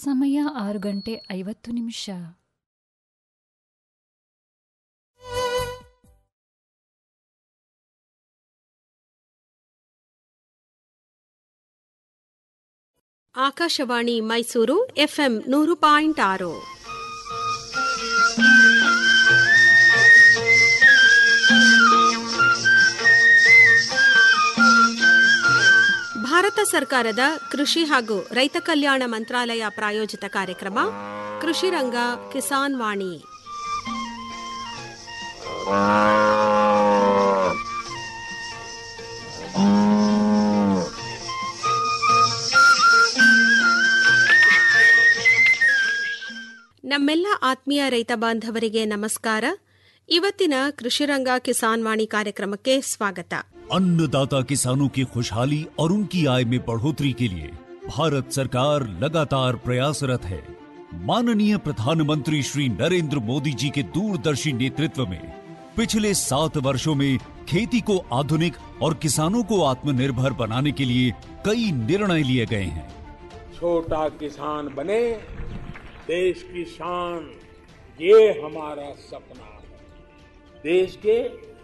ಸಮಯ ಆರು ಗಂಟೆ ಐವತ್ತು ನಿಮಿಷ ಆಕಾಶವಾಣಿ ಮೈಸೂರು ಎಫ್ಎಂ ನೂರು ಪಾಯಿಂಟ್ ಆರು ಭಾರತ ಸರ್ಕಾರದ ಕೃಷಿ ಹಾಗೂ ರೈತ ಕಲ್ಯಾಣ ಮಂತ್ರಾಲಯ ಪ್ರಾಯೋಜಿತ ಕಾರ್ಯಕ್ರಮ ಕೃಷಿ ರಂಗ ಕಿಸಾನ್ ವಾಣಿ ನಮ್ಮೆಲ್ಲ ಆತ್ಮೀಯ ರೈತ ಬಾಂಧವರಿಗೆ ನಮಸ್ಕಾರ ಇವತ್ತಿನ ಕೃಷಿರಂಗ ಕಿಸಾನ್ ವಾಣಿ ಕಾರ್ಯಕ್ರಮಕ್ಕೆ ಸ್ವಾಗತ अन्नदाता किसानों की खुशहाली और उनकी आय में बढ़ोतरी के लिए भारत सरकार लगातार प्रयासरत है माननीय प्रधानमंत्री श्री नरेंद्र मोदी जी के दूरदर्शी नेतृत्व में पिछले सात वर्षों में खेती को आधुनिक और किसानों को आत्मनिर्भर बनाने के लिए कई निर्णय लिए गए हैं छोटा किसान बने देश की शान ये हमारा सपना है देश के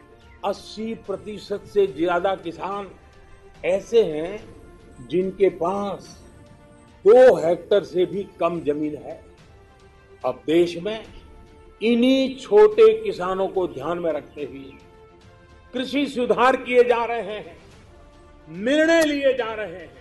80 प्रतिशत से ज्यादा किसान ऐसे हैं जिनके पास दो हेक्टर से भी कम जमीन है अब देश में इन्हीं छोटे किसानों को ध्यान में रखते हुए कृषि सुधार किए जा रहे हैं निर्णय लिए जा रहे हैं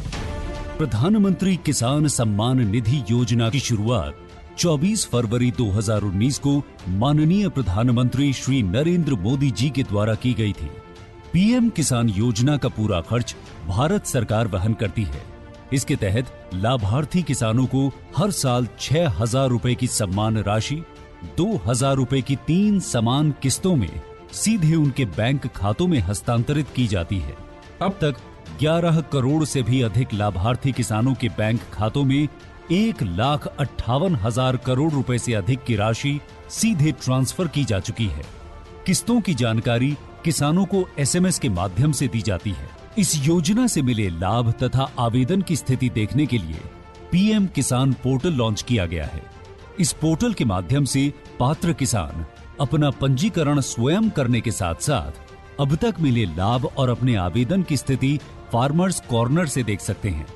प्रधानमंत्री किसान सम्मान निधि योजना की शुरुआत 24 फरवरी 2019 को माननीय प्रधानमंत्री श्री नरेंद्र मोदी जी के द्वारा की गई थी पीएम किसान योजना का पूरा खर्च भारत सरकार वहन करती है इसके तहत लाभार्थी किसानों को हर साल छह हजार रूपए की सम्मान राशि दो हजार रूपए की तीन समान किस्तों में सीधे उनके बैंक खातों में हस्तांतरित की जाती है अब तक 11 करोड़ से भी अधिक लाभार्थी किसानों के बैंक खातों में एक लाख अट्ठावन हजार करोड़ रुपए से अधिक की राशि सीधे ट्रांसफर की जा चुकी है किस्तों की जानकारी किसानों को एसएमएस के माध्यम से दी जाती है इस योजना से मिले लाभ तथा आवेदन की स्थिति देखने के लिए पीएम किसान पोर्टल लॉन्च किया गया है इस पोर्टल के माध्यम से पात्र किसान अपना पंजीकरण स्वयं करने के साथ साथ अब तक मिले लाभ और अपने आवेदन की स्थिति फार्मर्स कॉर्नर से देख सकते हैं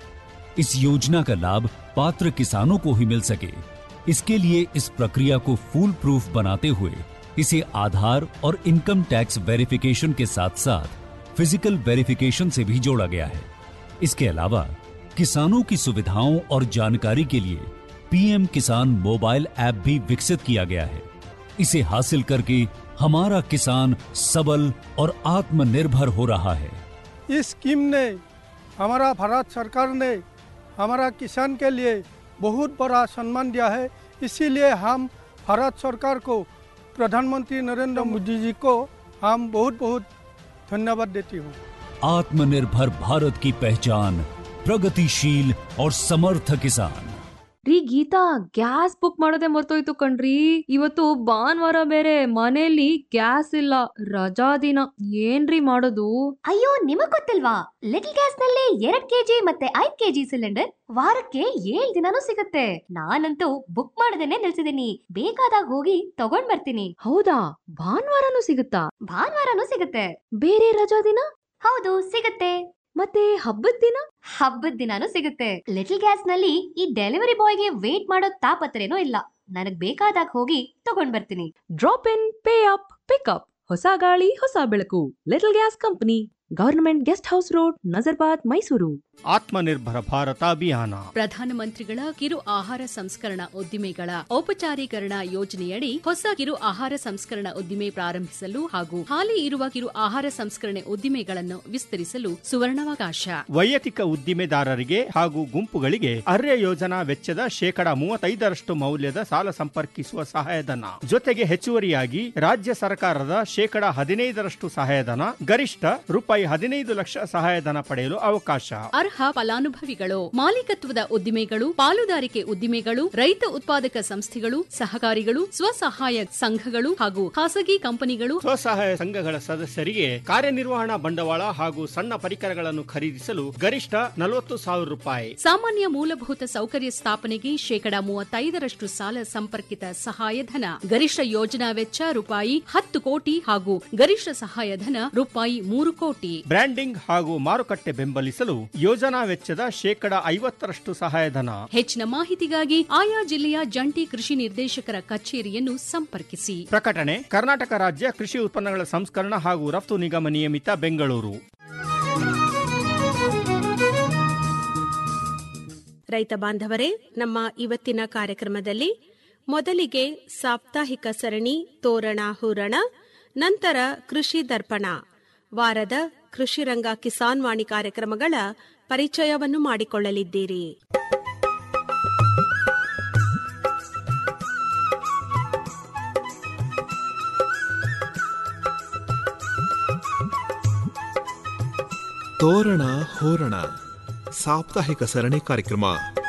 इस योजना का लाभ पात्र किसानों को ही मिल सके इसके लिए इस प्रक्रिया को फूल प्रूफ बनाते हुए इसे आधार और इनकम टैक्स वेरिफिकेशन के साथ साथ फिजिकल वेरिफिकेशन से भी जोड़ा गया है इसके अलावा किसानों की सुविधाओं और जानकारी के लिए पीएम किसान मोबाइल ऐप भी विकसित किया गया है इसे हासिल करके हमारा किसान सबल और आत्मनिर्भर हो रहा है इस स्कीम ने हमारा भारत सरकार ने हमारा किसान के लिए बहुत बड़ा सम्मान दिया है इसीलिए हम भारत सरकार को प्रधानमंत्री नरेंद्र मोदी जी को हम बहुत बहुत धन्यवाद देती हूँ आत्मनिर्भर भारत की पहचान प्रगतिशील और समर्थ किसान ರೀ ಗೀತಾ ಗ್ಯಾಸ್ ಬುಕ್ ಮಾಡೋದೇ ಮರ್ತೋಯ್ತು ಕಣ್ರಿ ಇವತ್ತು ಭಾನುವಾರ ಬೇರೆ ಮನೆಯಲ್ಲಿ ಗ್ಯಾಸ್ ಇಲ್ಲ ರಜಾ ದಿನ ಏನ್ರಿ ಮಾಡೋದು ಅಯ್ಯೋ ನಿಮಗ್ ಗೊತ್ತಿಲ್ವಾ ಲಿಟಲ್ ಗ್ಯಾಸ್ ನಲ್ಲಿ ಎರಡ್ ಕೆಜಿ ಮತ್ತೆ ಐದ್ ಕೆಜಿ ಸಿಲಿಂಡರ್ ವಾರಕ್ಕೆ ಏಳ್ ದಿನಾನೂ ಸಿಗುತ್ತೆ ನಾನಂತೂ ಬುಕ್ ಮಾಡದೇನೆ ನಿಲ್ಸಿದೀನಿ ಬೇಕಾದಾಗ ಹೋಗಿ ತಗೊಂಡ್ ಬರ್ತೀನಿ ಹೌದಾ ಭಾನುವಾರನೂ ಸಿಗುತ್ತಾ ಭಾನುವಾರನೂ ಸಿಗುತ್ತೆ ಬೇರೆ ರಜಾ ದಿನ ಹೌದು ಸಿಗುತ್ತೆ ಮತ್ತೆ ಹಬ್ಬದ ದಿನ ಹಬ್ಬದ ದಿನಾನೂ ಸಿಗುತ್ತೆ ಲಿಟಲ್ ಗ್ಯಾಸ್ ನಲ್ಲಿ ಈ ಡೆಲಿವರಿ ಬಾಯ್ಗೆ ವೇಟ್ ಮಾಡೋ ತಾಪತ್ರೇನೂ ಇಲ್ಲ ನನಗ್ ಬೇಕಾದಾಗ ಹೋಗಿ ತಗೊಂಡ್ ಬರ್ತೀನಿ drop in pay up pick up ಹೊಸ ಗಾಳಿ ಹೊಸ ಬೆಳಕು little gas company government guest house road Nazarbad Mysuru Atmanirbhar Bharat Abhiyan ಪ್ರಧಾನಮಂತ್ರಿಗಳ ಕಿರು ಆಹಾರ ಸಂಸ್ಕರಣಾ ಉದ್ದಿಮೆಗಳ ಔಪಚಾರೀಕರಣ ಯೋಜನೆಯಡಿ ಹೊಸ ಕಿರು ಆಹಾರ ಸಂಸ್ಕರಣಾ ಉದ್ದಿಮೆ ಪ್ರಾರಂಭಿಸಲು ಹಾಗೂ ಹಾಲಿ ಇರುವ ಕಿರು ಆಹಾರ ಸಂಸ್ಕರಣೆ ಉದ್ದಿಮೆಗಳನ್ನು ವಿಸ್ತರಿಸಲು ಸುವರ್ಣಾವಕಾಶ ವೈಯಕ್ತಿಕ ಉದ್ದಿಮೆದಾರರಿಗೆ ಹಾಗೂ ಗುಂಪುಗಳಿಗೆ ಅರ್ಯ ಯೋಜನಾ ವೆಚ್ಚದ ಶೇಕಡ ಮೂವತ್ತೈದರಷ್ಟು ಮೌಲ್ಯದ ಸಾಲ ಸಂಪರ್ಕಿಸುವ ಸಹಾಯಧನ ಜೊತೆಗೆ ಹೆಚ್ಚುವರಿಯಾಗಿ ರಾಜ್ಯ ಸರ್ಕಾರದ ಶೇಕಡ ಹದಿನೈದರಷ್ಟು ಸಹಾಯಧನ ಗರಿಷ್ಠ ರೂಪಾಯಿ ರೂಪಾಯಿ ಹದಿನೈದು ಲಕ್ಷ ಸಹಾಯಧನ ಪಡೆಯಲು ಅವಕಾಶ ಅರ್ಹ ಫಲಾನುಭವಿಗಳು ಮಾಲೀಕತ್ವದ ಉದ್ದಿಮೆಗಳು ಪಾಲುದಾರಿಕೆ ಉದ್ದಿಮೆಗಳು ರೈತ ಉತ್ಪಾದಕ ಸಂಸ್ಥೆಗಳು ಸಹಕಾರಿಗಳು ಸ್ವಸಹಾಯ ಸಂಘಗಳು ಹಾಗೂ ಖಾಸಗಿ ಕಂಪನಿಗಳು ಸ್ವಸಹಾಯ ಸಂಘಗಳ ಸದಸ್ಯರಿಗೆ ಕಾರ್ಯನಿರ್ವಹಣಾ ಬಂಡವಾಳ ಹಾಗೂ ಸಣ್ಣ ಪರಿಕರಗಳನ್ನು ಖರೀದಿಸಲು ಗರಿಷ್ಠ ನಲವತ್ತು ಸಾವಿರ ರೂಪಾಯಿ ಸಾಮಾನ್ಯ ಮೂಲಭೂತ ಸೌಕರ್ಯ ಸ್ಥಾಪನೆಗೆ ಶೇಕಡಾ ಮೂವತ್ತೈದರಷ್ಟು ಸಾಲ ಸಂಪರ್ಕಿತ ಸಹಾಯಧನ ಗರಿಷ್ಠ ಯೋಜನಾ ವೆಚ್ಚ ರೂಪಾಯಿ ಹತ್ತು ಕೋಟಿ ಹಾಗೂ ಗರಿಷ್ಠ ಸಹಾಯಧನ ರೂಪಾಯಿ ಮೂರು ಕೋಟಿ ಬ್ರ್ಯಾಂಡಿಂಗ್ ಹಾಗೂ ಮಾರುಕಟ್ಟೆ ಬೆಂಬಲಿಸಲು ಯೋಜನಾ ವೆಚ್ಚದ ಶೇಕಡ ಐವತ್ತರಷ್ಟು ಸಹಾಯಧನ ಹೆಚ್ಚಿನ ಮಾಹಿತಿಗಾಗಿ ಆಯಾ ಜಿಲ್ಲೆಯ ಜಂಟಿ ಕೃಷಿ ನಿರ್ದೇಶಕರ ಕಚೇರಿಯನ್ನು ಸಂಪರ್ಕಿಸಿ ಪ್ರಕಟಣೆ ಕರ್ನಾಟಕ ರಾಜ್ಯ ಕೃಷಿ ಉತ್ಪನ್ನಗಳ ಸಂಸ್ಕರಣ ಹಾಗೂ ರಫ್ತು ನಿಗಮ ನಿಯಮಿತ ಬೆಂಗಳೂರು ರೈತ ಬಾಂಧವರೇ ನಮ್ಮ ಇವತ್ತಿನ ಕಾರ್ಯಕ್ರಮದಲ್ಲಿ ಮೊದಲಿಗೆ ಸಾಪ್ತಾಹಿಕ ಸರಣಿ ತೋರಣ ಹೂರಣ ನಂತರ ಕೃಷಿ ದರ್ಪಣ ವಾರದ ಕೃಷಿ ರಂಗ ಕಿಸಾನ್ ವಾಣಿ ಕಾರ್ಯಕ್ರಮಗಳ ಪರಿಚಯವನ್ನು ಮಾಡಿಕೊಳ್ಳಲಿದ್ದೀರಿ ತೋರಣ ಹೋರಣ ಸಾಪ್ತಾಹಿಕ ಸರಣಿ ಕಾರ್ಯಕ್ರಮ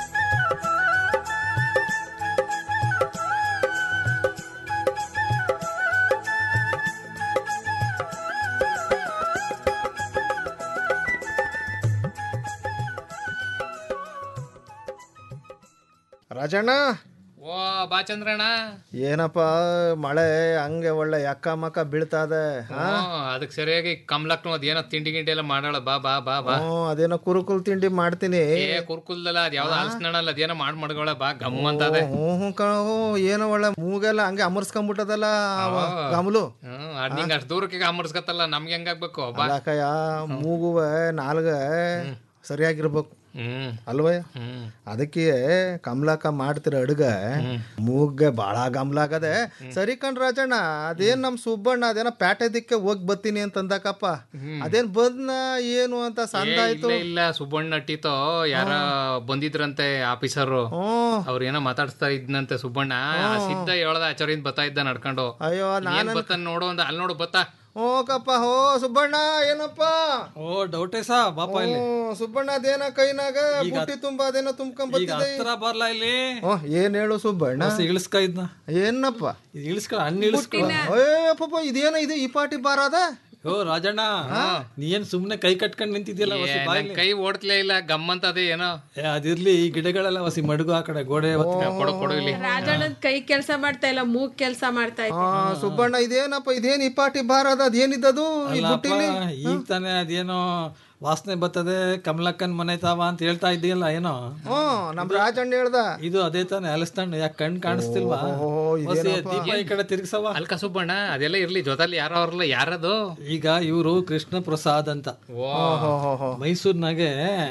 ರಾಜಣ್ಣ ಓ ಬಾ ಚಂದ್ರಣ್ಣ ಏನಪ್ಪ ಮಳೆ ಹಂಗೆ ಒಳ್ಳೆ ಯಕ್ಕ ಮಕ್ಕ ಬೀಳ್ತಾದೆ ಹಾ? ಅದಕ್ಕೆ ಸರಿಯಾಗಿ ಕಮ್ಲಕ್ನು ಅದೇನೋ ತಿಂಡಿ ಗಿಂಡಿ ಎಲ್ಲ ಮಾಡಾಳ ಬಾ ಬಾ ಬಾ ಬಾ ಹ್ಞೂ ಅದೇನೋ ಕುರುಕುಲ್ ತಿಂಡಿ ಮಾಡ್ತೀನಿ ಏ ಕುರ್ಕುಲ್ದಲ್ಲ ಅದ್ ಯಾವ್ದೋ ಅಲ್ಸ್ನಣ್ಣಲ್ಲ ಅದೇನೋ ಮಾಡ್ ಮಾಡ್ಕೊಳ ಬಾ ಗಮ್ ಅಂತದೆ ಹ್ಞೂ ಹ್ಞೂ ಕಣೋ ಏನೋ ಒಳ್ಳೆ ಮೂಗೆಲ್ಲ ಹಂಗೆ ಅಮರ್ಸ್ಕೊಂಡ್ಬಿಟ್ಟದಲ್ಲ ಅವ ಗಮಲು ಹ್ಮ್ ಅದ್ ನಿಂಗ್ ಅಷ್ಟ್ ದೂರಕ್ಕೆ ಅಮರ್ಸ್ಕತ್ತಲ್ಲ ನಮ್ಗೆ ಹೆಂಗಾಗ್ಬೇಕು ಬಾ ಅಲ್ಲಕಯ್ಯ ಮೂಗುವೆ ನಾಲ್ಗೆ ಸರಿಯಾಗಿರ್ಬೇಕು ಹ್ಮ್ ಅಲ್ವಯ್ಯ ಹ್ಮ್ ಅದಕ್ಕೆ ಕಮಲಾಕ ಮಾಡ್ತಿರೋ ಅಡುಗೆ ಮೂಗ್ಗೆ ಭಾಳ ಗಮ್ಲಾಗದೆ ಸರಿ ಕಣ್ ರಾಜಣ್ಣ ಅದೇನ್ ನಮ್ ಸುಬ್ಬಣ್ಣ ಅದೇನೋ ಪ್ಯಾಟೆ ದಿಕ್ಕೆ ಹೋಗಿ ಬರ್ತೀನಿ ಅಂತಂದಕಪ್ಪ ಅದೇನ್ ಬಂದ್ನ ಏನು ಅಂತ ಏ, ಸಂದ ಆಯ್ತು ಇಲ್ಲ ಇಲ್ಲ ಸುಬ್ಬಣ್ಣ ಅಟ್ಟಿತೋ ಯಾರ ಬಂದಿದ್ರಂತೆ ಆಫೀಸರು ಅವ್ರ ಏನೋ ಮಾತಾಡ್ಸ್ತಾ ಇದ್ನಂತೆ ಸುಬ್ಬಣ್ಣ ಆ ಸಿದ್ಧ ಹೇಳ್ದ ಆಚಾರ್ಯಿಂದ ಬತ್ತಾ ಇದ್ದ ನಡ್ಕೊಂಡು ಅಯ್ಯೋ ಏನ್ ಬತ್ತಾನ ನೋಡು ಅಂದ ಅಲ್ಲಿ ನೋಡು ಬತ್ತಾ ಹೋಗಪ್ಪ ಹೋ ಸುಬ್ಬಣ್ಣ ಏನಪ್ಪ ಓ ಡೌಟೇ ಸಾ ಬಾಪ ಇಲ್ಲಿ ಹ್ಞೂ, ಸುಬ್ಬಣ್ಣ ಅದೇನ ಕೈನಾಗ ಈಗ ಬುಟ್ಟಿ ತುಂಬಾ ಅದೇನೋ ತುಂಬ್ಕೊಂಡ್ ಈಗ ಬರ್ತಿದೆ ಹತ್ರ ಬರ್ಲಾ ಇಲ್ಲಿ ಓ ಏನ್ ಹೇಳು ಸುಬ್ಬಣ್ಣ ಹೊಸ ಇಳಿಸ್ಕ ಇದ್ನ ಏನಪ್ಪ ಇದು ಇಳಿಸ್ಕ ಹಣ್ಣು ಇಳಿಸ್ಕ ಅಯ್ಯೋ ಪಾಪ ಇದೇನ ಇದು ಈ ಪಾಟಿ ಬಾರದ ಓ ರಾಜಣ್ಣ ನೀ ಏನ್ ಸುಮ್ನೆ ಕೈ ಕಟ್ಕೊಂಡ್ ನಿಂತಿದ್ಯಲ್ಲ ಏ, ಹೊಸಿ ನನ್ ಬಾಯಲ್ಲಿ ಕೈ ಓಡ್ತಲೇ ಇಲ್ಲ ಗಮ್ ಅಂತ ಅದೇ ಏನೋ ಏ, ಅದಿರ್ಲಿ ಈ ಗಿಡಗಳೆಲ್ಲ ಹೊಸಿ ಮಡುಗು ಆ ಕಡೆ ಗೋಡೆ ಹೊತ್ಕ- ಕೊಡು ಕೊಡು ಇಲ್ಲಿ ರಾಜಣ್ಣನ ಕೈ ಕೆಲಸ ಮಾಡ್ತಾ ಇಲ್ಲ ಮೂಗ್ ಕೆಲಸ ಮಾಡ್ತಾ ಆ ಸುಬ್ಬಣ್ಣ ಇದೇನಪ್ಪ ಇದೇನ್ ಈ ಪಾಟಿ ಬಾರದ ಅದೇನಿದ್ದದು ಈ ಅಲ್ಲಪ್ಪ, ಬುಟ್ಟಿಲಿ ಈಗ ತಾನೇ ಅದೇನೋ ವಾಸನೆ ಬರ್ತದೆ ಕಮಲಕ್ಕನ್ ಮನೆ ತಾವ ಅಂತ ಹೇಳ್ತಾ ಇದ್ದೀಯಲ್ಲ ಏನೋ ಹ್ಮ್ ನಮ್ ರಾಜಣ್ಣ ಹೇಳ್ದ ಇದು ಅದೇ ತಾನೇ ಅಲಸ್ತಣ್ಣ ಯಾಕೆ ಕಣ್ ಕಾಣಿಸ್ತಿಲ್ವಾ ಹೊಸಿ ದೀಪ ಈ ಕಡೆ ತಿರ್ಗಿಸವ ಅಲ್ಕ ಸುಬ್ಬಣ್ಣ ಅದೆಲ್ಲ ಇರ್ಲಿ ಜೊತೆಲಿ ಯಾರೋ ಅವ್ರಲ್ಲ ಯಾರದು ಈಗ ಇವರು ಕೃಷ್ಣ ಪ್ರಸಾದ್ ಅಂತ ಮೈಸೂರಿನಾಗೆ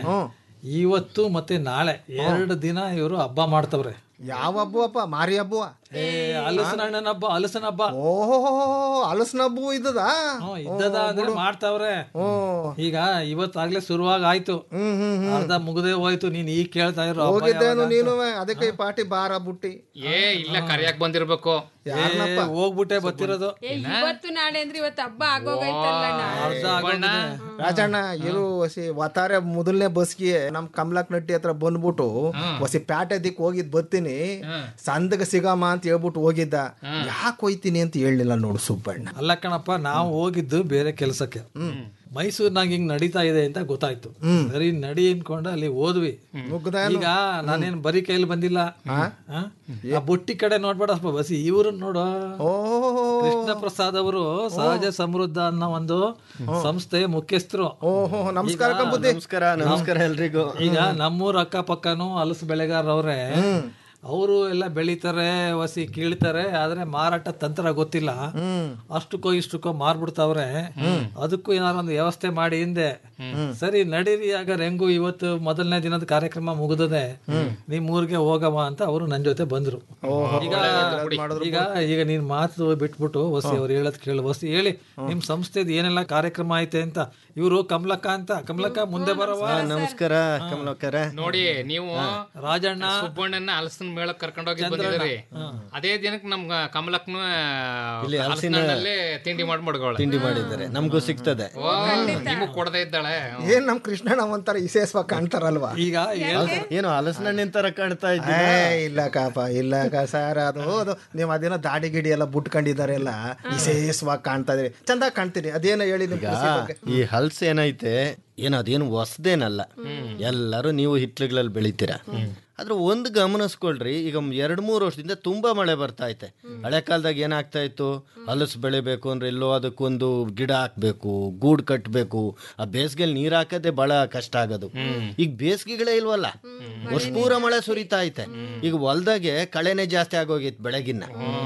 ಇವತ್ತು ಮತ್ತೆ ನಾಳೆ ಎರಡು ದಿನ ಇವರು ಹಬ್ಬ ಮಾಡ್ತವ್ರೆ ಯಾವ ಹಬ್ಬವಪ್ಪ ಮಾರಿ ಹಬ್ಬವ ಏ ಹಲಸಿನ ಹಣ್ಣನ ಹಬ್ಬ ಹಲಸಿನ ಹಬ್ಬ ಓಹೋ ಹಲಸಿನ ಹಬ್ಬ ಇದ್ದದ ಹ್ಮ್, ಇದ್ದದ ಅಂದ್ರೆ ಮಾಡ್ತಾವ್ರೆ ಈಗ ಇವತ್ತಾಗ್ಲೇ ಶುರುವಾಗಿ ಆಯ್ತು ಅರ್ಧ ಮುಗದೆ ಹೋಯ್ತು ನೀನ್ ಈಗ ಕೇಳ್ತಾ ಇರೋ ಹಬ್ಬ ಹೋಗಿದ್ದೇನು ಯಾವಾಗ ನೀನು ಅದಕ್ಕೆ ಈ ಪಾಟಿ ಬಾರ ಬುಟ್ಟಿ ಏ ಇಲ್ಲ ಕರಿಯಾಕ್ ಬಂದಿರ್ಬೇಕು ಏ, ಹೋಗ್ಬಿಟ್ಟೆ ಬತ್ತಿರೋದು ಇವತ್ತು ನಾಳೆ ಅಂದ್ರೆ ಇವತ್ತು ಹಬ್ಬ ಆಗೋಗೈತಲ್ಲ ಅರ್ಧ ಆಗೋಗಿದೆ. ರಾಜಣ್ಣ ಇರು ಹೊಸಿ ವತಾರೆ ಮೊದಲನೇ ಬಸ್ಗೆ ನಮ್ ಕಮಲಾಕ್ ನಟ್ಟಿ ಹತ್ರ ಬಂದ್ಬಿಟ್ಟು ಹೊಸಿ ಪ್ಯಾಟೆ ದಿಕ್ ಹೋಗಿದ್ ಬರ್ತೀನಿ ಸಂದಗ ಸಿಗಮ್ಮ ಅಂತ ಹೇಳ್ಬಿಟ್ಟು ಹೋಗಿದ್ದ ಯಾಕೆ ಹೋಯ್ತೀನಿ ಅಂತ ಹೇಳಲಿಲ್ಲ ನೋಡು ಸುಬ್ಬಣ್ಣ ಅಲ್ಲ ಕಣಪ್ಪ ನಾವು ಹೋಗಿದ್ದು ಬೇರೆ ಕೆಲಸಕ್ಕೆ ಮೈಸೂರ್ನಾಗ ಹಿಂಗ್ ನಡೀತಾ ಇದೆ ಅಂತ ಗೊತ್ತಾಯ್ತು ಬರೀ ನಡಿ ಅನ್ಕೊಂಡು ಅಲ್ಲಿ ಹೋದ್ವಿ ಈಗ ನಾನೇನ್ ಬರೀ ಕೈಲಿ ಬಂದಿಲ್ಲ ಆ? ಆ ಬುಟ್ಟಿ ಕಡೆ ನೋಡ್ಬೇಡ ಸ್ವಲ್ಪ ಬಸಿ ಇವ್ರನ್ನ ನೋಡು ಕೃಷ್ಣ ಪ್ರಸಾದ್ ಅವರು ಸಹಜ ಸಮೃದ್ಧ ಅನ್ನೋ ಒಂದು ಸಂಸ್ಥೆ ಮುಖ್ಯಸ್ಥರು ಓಹೋ ನಮಸ್ಕಾರ ಈಗ ಕಂಬುದ್ದಿ ನಮಸ್ಕಾರ ನಮಸ್ಕಾರ ಎಲ್ರಿಗೂ ಈಗ ನಮ್ಮೂರ್ ಅಕ್ಕಪಕ್ಕನು ಹಲಸು ಬೆಳೆಗಾರ ಅವ್ರೆ ಅವರು ಎಲ್ಲ ಬೆಳಿತಾರೆ ವಸಿ ಕೀಳ್ತಾರೆ ಆದ್ರೆ ಮಾರಾಟ ತಂತ್ರ ಗೊತ್ತಿಲ್ಲ ಅಷ್ಟಕ್ಕೋ ಇಷ್ಟಕ್ಕೋ ಮಾರ್ಬಿಡ್ತಾವ್ರೆ ಅದಕ್ಕೂ ಏನಾರ ಒಂದು ವ್ಯವಸ್ಥೆ ಮಾಡಿ ಹಿಂದೆ ಸರಿ ನಡೀರಿ ಆಗ ಹೆಂಗು ಇವತ್ತು ಮೊದಲನೇ ದಿನದ ಕಾರ್ಯಕ್ರಮ ಮುಗಿದದೆ ನಿಮ್ ಊರಿಗೆ ಹೋಗವ ಅಂತ ಅವರು ನನ್ ಜೊತೆ ಬಂದ್ರು ಈಗ ಈಗ ಈಗ ನೀನ್ ಮಾತು ಬಿಟ್ಬಿಟ್ಟು ವಸಿ ಅವ್ರು ಹೇಳದ್ ಕೇಳು ವಸಿ ಹೇಳಿ ನಿಮ್ ಸಂಸ್ಥೆದ್ ಏನೆಲ್ಲ ಕಾರ್ಯಕ್ರಮ ಐತೆ ಅಂತ ಇವರು ಕಮಲಕ್ಕ ಅಂತ ಕಮಲಕ್ಕ ಮುಂದೆ ಬರವ ನಮಸ್ಕಾರ ಕಮಲಕ್ಕರ ನೋಡಿ ನೀವು ರಾಜಣ್ಣ ಸುಬ್ಬಣ್ಣನ ಅಲಸನ್ ಮೇಳಕ್ ಕರ್ಕೊಂಡೋಗಿ ಬಂದಿದ್ದೀರಿ ಅದೇ ದಿನಕ್ಕೆ ನಮ್ ಕಮಲಕ್ನು ಇಲ್ಲಿ ಹಲಸಿನ ಹಲಸಿನಲ್ಲೇ ತಿಂಡಿ ಮಾಡಿ ಮಡ್ಗೋಳ ತಿಂಡಿ ಮಾಡಿದ್ದಾರೆ ನಮಗೂ ಸಿಗ್ತದೆ ನಿಮಗ್ ಕೊಡದೇ ಇದ್ದಾಳೆ ಏನ್ ನಮ್ ಕೃಷ್ಣಣ್ಣ ಒಂಥರ ವಿಶೇಷವಾಗಿ ಕಾಣ್ತಾರಲ್ವಾ ಈಗ ಏನು ಹಲಸಿನ ತರ ಕಾಣ್ತಾ ಏ, ಇದ್ದೀರಾ ಇಲ್ಲ ಕಾಪ ಇಲ್ಲ ಕಾ ಸರ್ ಅದು ಅದು ನೀವು ಅದೇನೋ ದಾಡಿ ಗಿಡಿ ಎಲ್ಲ ಬುಟ್ಕೊಂಡಿದ್ದಾರೆ ಎಲ್ಲ ವಿಶೇಷವಾಗಿ ಕಾಣ್ತಾ ಇದ್ರಿ ಚಂದ ಕಾಣ್ತೀರಿ ಅದೇನೋ ಹೇಳಿ ನಿಮ್ ಈಗ ಖುಷಿ ಬಗ್ಗೆ. ಈ ಹಲ್ಸ್ ಏನೈತೆ ಏನು ಅದೇನು ಹೊಸದೇನಲ್ಲ ಎಲ್ಲರೂ ನೀವು ಹಿತ್ಲುಗಳಲ್ಲಿ ಬೆಳಿತೀರಾ ಆದ್ರೆ ಒಂದು ಗಮನಿಸ್ಕೊಳ್ರಿ ಈಗ ಎರಡ್ ಮೂರು ವರ್ಷದಿಂದ ತುಂಬಾ ಮಳೆ ಬರ್ತಾ ಐತೆ ಹಳೆ ಕಾಲದಾಗ ಏನಾಗ್ತಾ ಇತ್ತು ಹಲಸು ಬೆಳಿಬೇಕು ಅಂದ್ರೆ ಎಲ್ಲೋ ಅದಕ್ಕೊಂದು ಗಿಡ ಹಾಕ್ಬೇಕು ಗೂಡ್ ಕಟ್ಟಬೇಕು ಆ ಬೇಸಿಗೆಲಿ ನೀರ್ ಹಾಕದೆ ಬಹಳ ಕಷ್ಟ ಆಗೋದು ಈಗ ಬೇಸಿಗೆಗಳೇ ಇಲ್ವಲ್ಲ ವರ್ಷ ಪೂರ ಮಳೆ ಸುರಿತಾ ಐತೆ ಈಗ ಹೊಲ್ದಾಗೆ ಕಳೆನೆ ಜಾಸ್ತಿ ಆಗೋಗಿತ್ತು ಬೆಳಗಿನ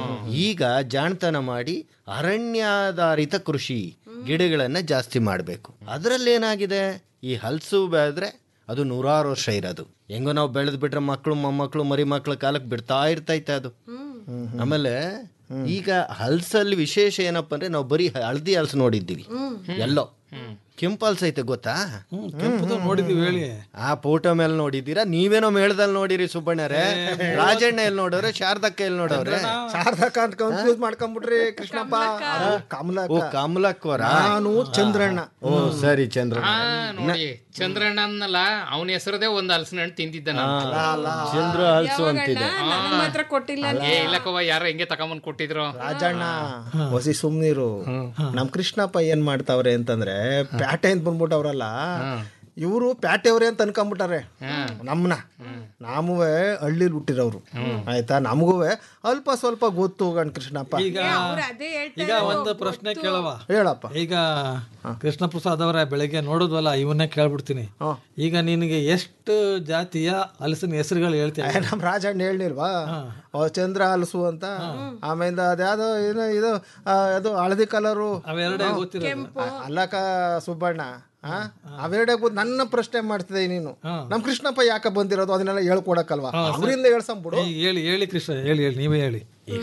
ಈಗ ಜಾಣತನ ಮಾಡಿ ಅರಣ್ಯಾಧಾರಿತ ಕೃಷಿ ಗಿಡಗಳನ್ನ ಜಾಸ್ತಿ ಮಾಡಬೇಕು ಅದರಲ್ಲಿ ಏನಾಗಿದೆ ಈ ಹಲಸು ಬೆಳೆದ್ರೆ ಅದು ನೂರಾರು ವರ್ಷ ಇರೋದು ಹೆಂಗೋ ನಾವು ಬೆಳೆದ್ ಬಿಟ್ರೆ ಮಕ್ಕಳು ಮೊಮ್ಮಕ್ಕಳು ಮರಿ ಮಕ್ಕಳ ಕಾಲಕ್ಕೆ ಬಿಡ್ತಾ ಇರ್ತೈತೆ ಅದು ಆಮೇಲೆ ಈಗ ಹಲ್ಸಲ್ಲಿ ವಿಶೇಷ ಏನಪ್ಪ ಅಂದ್ರೆ ನಾವು ಬರೀ ಹಳದಿ ಹಲ್ಸು ನೋಡಿದ್ದೀವಿ ಎಲ್ಲೋ ಕೆಂಪು ಹಲ್ಸ್ ಐತೆ ಗೊತ್ತಾ ಕೆಂಪುದು ನೋಡಿದೀವಿ ಹೇಳಿ ಆ ಫೋಟೋ ಮೇಲೆ ನೋಡಿದ್ದೀರಾ ನೀವೇನೋ ಮೇಳದಲ್ಲಿ ನೋಡಿರಿ ಸುಬ್ಬಣ್ಣರೇ ರಾಜಣ್ಣ ಎಲ್ಲಿ ನೋಡೋರೆ ಶಾರದಕ್ಕ ಎಲ್ಲಿ ನೋಡೋರೆ ಶಾರದಕ್ಕ ಅಂತ ಕನ್ಫ್ಯೂಸ್ ಮಾಡ್ಕೊಂಡ್ಬಿಟ್ರಿ ಕೃಷ್ಣಪ್ಪ ಅದು ಕಮಲಕ್ಕ ಓ ಕಮಲಕ್ವರ ನಾನು ಚಂದ್ರಣ್ಣ ಓ ಸರಿ ಚಂದ್ರ ಹಾ ನೋಡಿ ಚಂದ್ರಣ್ಣ ಅನ್ನಲ್ಲ ಅವನ ಹೆಸರದೇ ಒಂದ್ ಹಲಸಿನ ಹಣ್ಣು ತಿಂದಿದ್ದ ನಾನು ಚಂದ್ರ ಹಲ್ಸು ಅಂತಿದೆ ನನಗ್ ಮಾತ್ರ ಕೊಟ್ಟಿಲ್ಲ ಏ ಇಲ್ಲಕ್ಕವ್ವ ಯಾರ ಹೆಂಗೆ ತಗೊಂಬಂದ್ ಕೊಟ್ಟಿದ್ರು ರಾಜಣ್ಣ ಹೊಸಿ ಸುಮ್ನಿರು ನಮ್ ಕೃಷ್ಣಪ್ಪ ಏನ್ ಮಾಡ್ತಾವ್ರೆ ಅಂತಂದ್ರೆ ಪ್ಯಾಟೆ ಅಂತ ಬಂದ್ಬಿಟ್ಟವ್ರಲ್ಲ ಇವರು ಪ್ಯಾಟೆಯವ್ರೆ ಅಂತ ಅನ್ಕೊಂಡ್ಬಿಟ್ಟಾರೆ ನಮ್ನ ನಾಮುವೆ ಹಳ್ಳಿಲಿ ಹುಟ್ಟಿರೋರು ಆಯ್ತಾ ನಮಗೂ ಅಲ್ಪ ಸ್ವಲ್ಪ ಗೊತ್ತು ಗಣ್ ಕೃಷ್ಣಪ್ಪ ಈಗ ಈಗ ಒಂದು ಪ್ರಶ್ನೆ ಕೇಳವ ಹೇಳಪ್ಪ ಈಗ ಕೃಷ್ಣ ಪ್ರಸಾದ್ ಅವರ ಬೆಳಗ್ಗೆ ನೋಡಿದ್ವಲ್ಲ ಇವನ್ನೇ ಕೇಳ್ಬಿಡ್ತೀನಿ ಈಗ ನಿನಗೆ ಎಷ್ಟು ಜಾತಿಯ ಹಲಸಿನ ಹೆಸರುಗಳು ಹೇಳ್ತೀನಿ ನಮ್ ರಾಜಣ್ಣ ಹೇಳಿಲ್ವಾ ಅವ್ ಚಂದ್ರ ಹಲಸು ಅಂತ ಆಮೇಲೆ ಅದ್ಯಾವ್ದೋ ಏನು ಇದು ಆ, ಅದು ಹಳದಿ ಕಲರು ಅವೆರಡೇ ಗೊತ್ತಿರೋದು ಅಲ್ಲಕ ಸುಬ್ಬಣ್ಣ ಆ? ಅವೆರಡೇ ಗೊತ್ತು ನನ್ನ ಪ್ರಶ್ನೆ ಮಾಡ್ತಿದ್ದೆ ನೀನು ನಮ್ ಕೃಷ್ಣಪ್ಪ ಯಾಕೆ ಬಂದಿರೋದು ಅದನ್ನೆಲ್ಲ ಹೇಳ್ಕೊಡಕ್ಕಲ್ವಾ ಅವರಿಂದ ಹೇಳ್ಸಂಬಿಡು ಈಗ ಹೇಳಿ ಹೇಳಿ ಕೃಷ್ಣ ಹೇಳಿ ಹೇಳಿ ನೀವೇ ಹೇಳಿ ಈಗ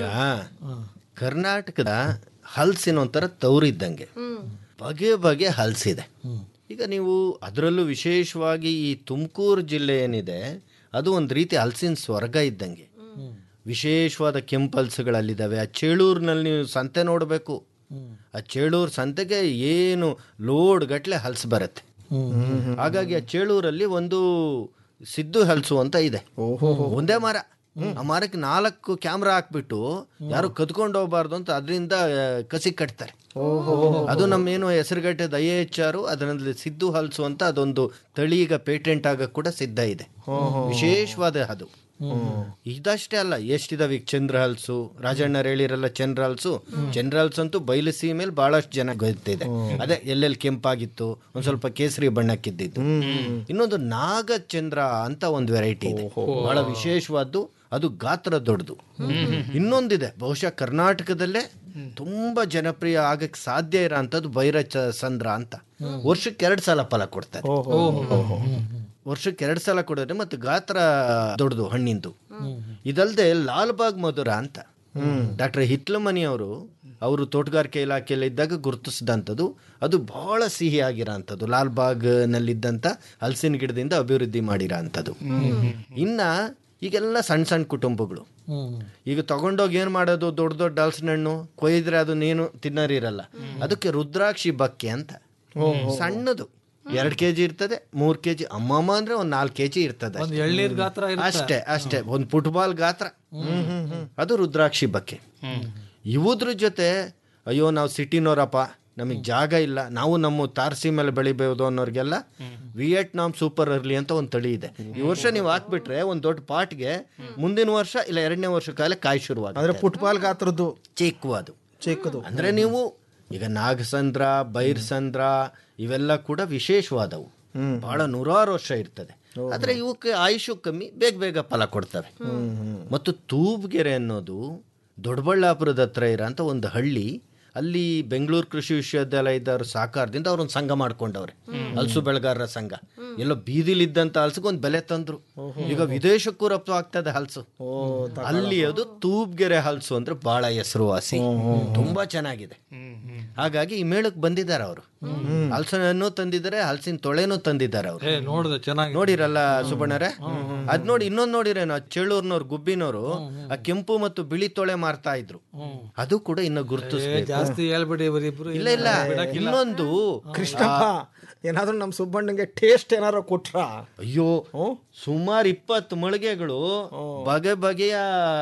ಕರ್ನಾಟಕದ ಹಲ್ಸಿನ ಒಂಥರ ತೌರಿದ್ದಂಗೆ ಬಗೆ ಬಗೆ ಹಲ್ಸಿದೆ ಈಗ ನೀವು ಅದರಲ್ಲೂ ವಿಶೇಷವಾಗಿ ಈ ತುಮಕೂರು ಜಿಲ್ಲೆ ಏನಿದೆ ಅದು ಒಂದು ರೀತಿ ಹಲ್ಸಿನ ಸ್ವರ್ಗ ಇದ್ದಂಗೆ ವಿಶೇಷವಾದ ಕೆಂಪು ಹಲ್ಸುಗಳಲ್ಲಿದ್ದಾವೆ ಆ ಚೇಳೂರಿನಲ್ಲಿ ನೀವು ಸಂತೆ ನೋಡಬೇಕು ಆ ಚೇಳೂರು ಸಂತೆಗೆ ಏನು ಲೋಡ್ ಗಟ್ಲೆ ಹಲ್ಸು ಬರುತ್ತೆ ಹಾಗಾಗಿ ಆ ಚೇಳೂರಲ್ಲಿ ಒಂದು ಸಿದ್ದು ಹಲ್ಸು ಅಂತ ಇದೆ ಒಂದೇ ಮರ ಆ ಮರಕ್ಕೆ ನಾಲ್ಕು ಕ್ಯಾಮ್ರಾ ಹಾಕ್ಬಿಟ್ಟು ಯಾರು ಕದ್ಕೊಂಡು ಹೋಗ್ಬಾರ್ದು ಅಂತ ಅದರಿಂದ ಕಸಿ ಕಟ್ತಾರೆ ಅದು ನಮ್ಮ ಏನು ಹೆಸರುಗಟ್ಟೆ ಐ ಎಚ್ ಆರ್ ಅದರಲ್ಲಿ ಸಿದ್ದು ಹಲ್ಸು ಅಂತ ಅದೊಂದು ತಳಿ ಈಗ ಪೇಟೆಂಟ್ ಆಗಕ್ಕೆ ಕೂಡ ಸಿದ್ಧ ಇದೆ ವಿಶೇಷವಾದ ಅದು ಇದಷ್ಟೇ ಅಲ್ಲ ಎಷ್ಟಿದಾವೆ ಈಗ ಚಂದ್ರ ಹಲ್ಸು ರಾಜಣ್ಣ ಹೇಳಿರಲ್ಲ ಚಂದ್ರ ಹಲ್ಸು ಚಂದ್ರ ಹಲ್ಸು ಅಂತೂ ಬಯಲು ಮೇಲೆ ಬಹಳಷ್ಟು ಜನ ಗೊತ್ತಿದೆ ಅದೇ ಎಲ್ಲೆಲ್ಲಿ ಕೆಂಪಾಗಿತ್ತು ಒಂದ್ ಸ್ವಲ್ಪ ಕೇಸರಿ ಬಣ್ಣಕ್ಕಿದ್ದಿದ್ದು ಇನ್ನೊಂದು ನಾಗಚಂದ್ರ ಅಂತ ಒಂದು ವೆರೈಟಿ ಇದೆ ಬಹಳ ವಿಶೇಷವಾದ್ದು ಅದು ಗಾತ್ರ ದೊಡ್ಡದು ಇನ್ನೊಂದಿದೆ ಬಹುಶಃ ಕರ್ನಾಟಕದಲ್ಲೇ ತುಂಬಾ ಜನಪ್ರಿಯ ಆಗಕ್ಕೆ ಸಾಧ್ಯ ಇರೋ ಅಂಥದ್ದು ಭೈರ ಚ- ಸಂದ್ರ ಅಂತ ವರ್ಷಕ್ಕೆ ಎರಡು ಸಲ ಫಲ ಕೊಡ್ತಾರೆ ವರ್ಷಕ್ಕೆ ಎರಡು ಸಲ ಕೊಡೋದ್ರೆ ಮತ್ತು ಗಾತ್ರ ದೊಡ್ಡದು ಹಣ್ಣಿಂದು ಇದಲ್ಲದೆ ಲಾಲ್ಬಾಗ್ ಮಧುರ ಅಂತ ಡಾಕ್ಟರ್ ಹಿತ್ಲಮನಿ ಅವರು ಅವರು ತೋಟಗಾರಿಕೆ ಇಲಾಖೆಯಲ್ಲಿ ಇದ್ದಾಗ ಗುರುತಿಸಿದಂಥದ್ದು ಅದು ಬಹಳ ಸಿಹಿ ಆಗಿರೋಂಥದ್ದು ಲಾಲ್ಬಾಗ್ನಲ್ಲಿದ್ದಂಥ ಹಲಸಿನ ಗಿಡದಿಂದ ಅಭಿವೃದ್ಧಿ ಮಾಡಿರೋ ಅಂಥದ್ದು ಇನ್ನ ಈಗೆಲ್ಲ ಸಣ್ಣ ಸಣ್ಣ ಕುಟುಂಬಗಳು ಈಗ ತಗೊಂಡೋಗಿ ಏನ್ ಮಾಡೋದು ದೊಡ್ಡ ದೊಡ್ಡ ಹಲಸಿನ ಹಣ್ಣು ಕೊಯ್ದ್ರೆ ಅದು ನೀನು ತಿನ್ನರಿರಲ್ಲ ಅದಕ್ಕೆ ರುದ್ರಾಕ್ಷಿ ಬಕ್ಕೆ ಅಂತ ಸಣ್ಣದು ಎರಡ್ ಕೆಜಿ ಇರ್ತದೆ ಮೂರ್ ಕೆಜಿ ಅಮ್ಮಮ್ಮ ಅಂದ್ರೆ ಒಂದ್ ನಾಲ್ಕು ಕೆಜಿ ಇರ್ತದೆ ಒಂದು ಎಳ್ನೀರ್ ಗಾತ್ರ ಇರುತ್ತೆ. ಅಷ್ಟೇ ಅಷ್ಟೇ ಒಂದ್ ಫುಟ್ಬಾಲ್ ಗಾತ್ರ ಅದು ರುದ್ರಾಕ್ಷಿ ಬಕ್ಕೆ ಇವುದ್ರ ಜೊತೆ ಅಯ್ಯೋ ನಾವು ಸಿಟಿನೋರಪ್ಪ ನಮಗೆ ಜಾಗ ಇಲ್ಲ ನಾವು ನಮ್ಮ ತಾರಸಿ ಮೇಲೆ ಬೆಳಿಬಹುದು ಅನ್ನೋರ್ಗೆಲ್ಲ ವಿಯೆಟ್ನಾಂ ಸೂಪರ್ ಅರ್ಲಿ ಅಂತ ಒಂದು ತಳಿ ಇದೆ ಈ ವರ್ಷ ನೀವು ಹಾಕ್ಬಿಟ್ರೆ ಒಂದು ದೊಡ್ಡ ಪಾಟ್ಗೆ ಮುಂದಿನ ವರ್ಷ ಇಲ್ಲ ಎರಡನೇ ವರ್ಷ ಕಾಲ ಕಾಯಿ ಶುರುವಾಗ ಅಂದ್ರೆ ಫುಟ್ಬಾಲ್ ಗಾತ್ರದ್ದು ಚಿಕ್ಕು ಅದು ಚಿಕ್ಕದು ಅಂದ್ರೆ ನೀವು ಈಗ ನಾಗಸಂದ್ರ ಬೈರ್ಸಂದ್ರ ಇವೆಲ್ಲ ಕೂಡ ವಿಶೇಷವಾದವು ಬಹಳ ನೂರಾರು ವರ್ಷ ಇರ್ತದೆ ಆದ್ರೆ ಇವಕ್ಕೆ ಆಯುಷು ಕಮ್ಮಿ ಬೇಗ ಬೇಗ ಫಲ ಕೊಡ್ತವೆ ಮತ್ತು ತೂಬ್ಗೆರೆ ಅನ್ನೋದು ದೊಡ್ಡಬಳ್ಳಾಪುರದ ಹತ್ರ ಇರೋಂಥ ಒಂದು ಹಳ್ಳಿ ಅಲ್ಲಿ ಬೆಂಗಳೂರು ಕೃಷಿ ವಿಶ್ವವಿದ್ಯಾಲಯದವ್ರ ಸಹಕಾರದಿಂದ ಅವ್ರೊಂದು ಸಂಘ ಮಾಡ್ಕೊಂಡವ್ರೆ ಹಲಸು ಬೆಳೆಗಾರರ ಸಂಘ ಎಲ್ಲೋ ಬೀದಿಲಿದ್ದಂತ ಹಲಸಿಗೆ ಒಂದು ಬೆಲೆ ತಂದ್ರು ಈಗ ವಿದೇಶಕ್ಕೂ ರಫ್ತು ಆಗ್ತದೆ ಹಲಸು ಅಲ್ಲಿ ಅದು ತೂಬ್ಗೆರೆ ಹಲಸು ಅಂದ್ರೆ ಬಹಳ ಹೆಸರುವಾಸಿ ತುಂಬಾ ಚೆನ್ನಾಗಿದೆ ಹಾಗಾಗಿ ಈ ಮೇಳಕ್ಕೆ ಬಂದಿದ್ದಾರೆ ಅವರು ಹಲಸನ್ನು ತಂದಿದ್ದಾರೆ ಹಲಸಿನ ತೊಳೆನೂ ತಂದಿದ್ದಾರೆ ಅವರು ಏ ನೋಡಿದೆ ಚೆನ್ನಾಗಿ ನೋಡಿರಲ್ಲ ಸುಬಣ್ಣರೇ ಅದ್ ನೋಡಿ ಇನ್ನೊಂದ್ ನೋಡಿರೇನೋ ಚೆಳ್ಳೂರ್ನವ್ರು ಗುಬ್ಬಿನವರು ಆ ಕೆಂಪು ಮತ್ತು ಬಿಳಿ ತೊಳೆ ಮಾರ್ತಾ ಇದ್ರು ಅದು ಕೂಡ ಇನ್ನು ಏ, ಗುರುತಿಸ್ಬೇಕು ಜಾಸ್ತಿ ಹೇಳ್ಬಿಡಿ ಇವರಿಬ್ರು ಇಲ್ಲ ಇಲ್ಲ ಇನ್ನೊಂದು ಕೃಷ್ಣಪ್ಪ ಏನಾದ್ರು ನಮ್ ಸುಬ್ಬಣ್ಣಂಗೆ ಟೇಸ್ಟ್ ಏನಾರು ಕೊಟ್ರ ಅಯ್ಯೋ ಸುಮಾರು ಇಪ್ಪತ್ತು ಮಳಿಗೆಗಳು ಬಗೆ ಬಗೆಯ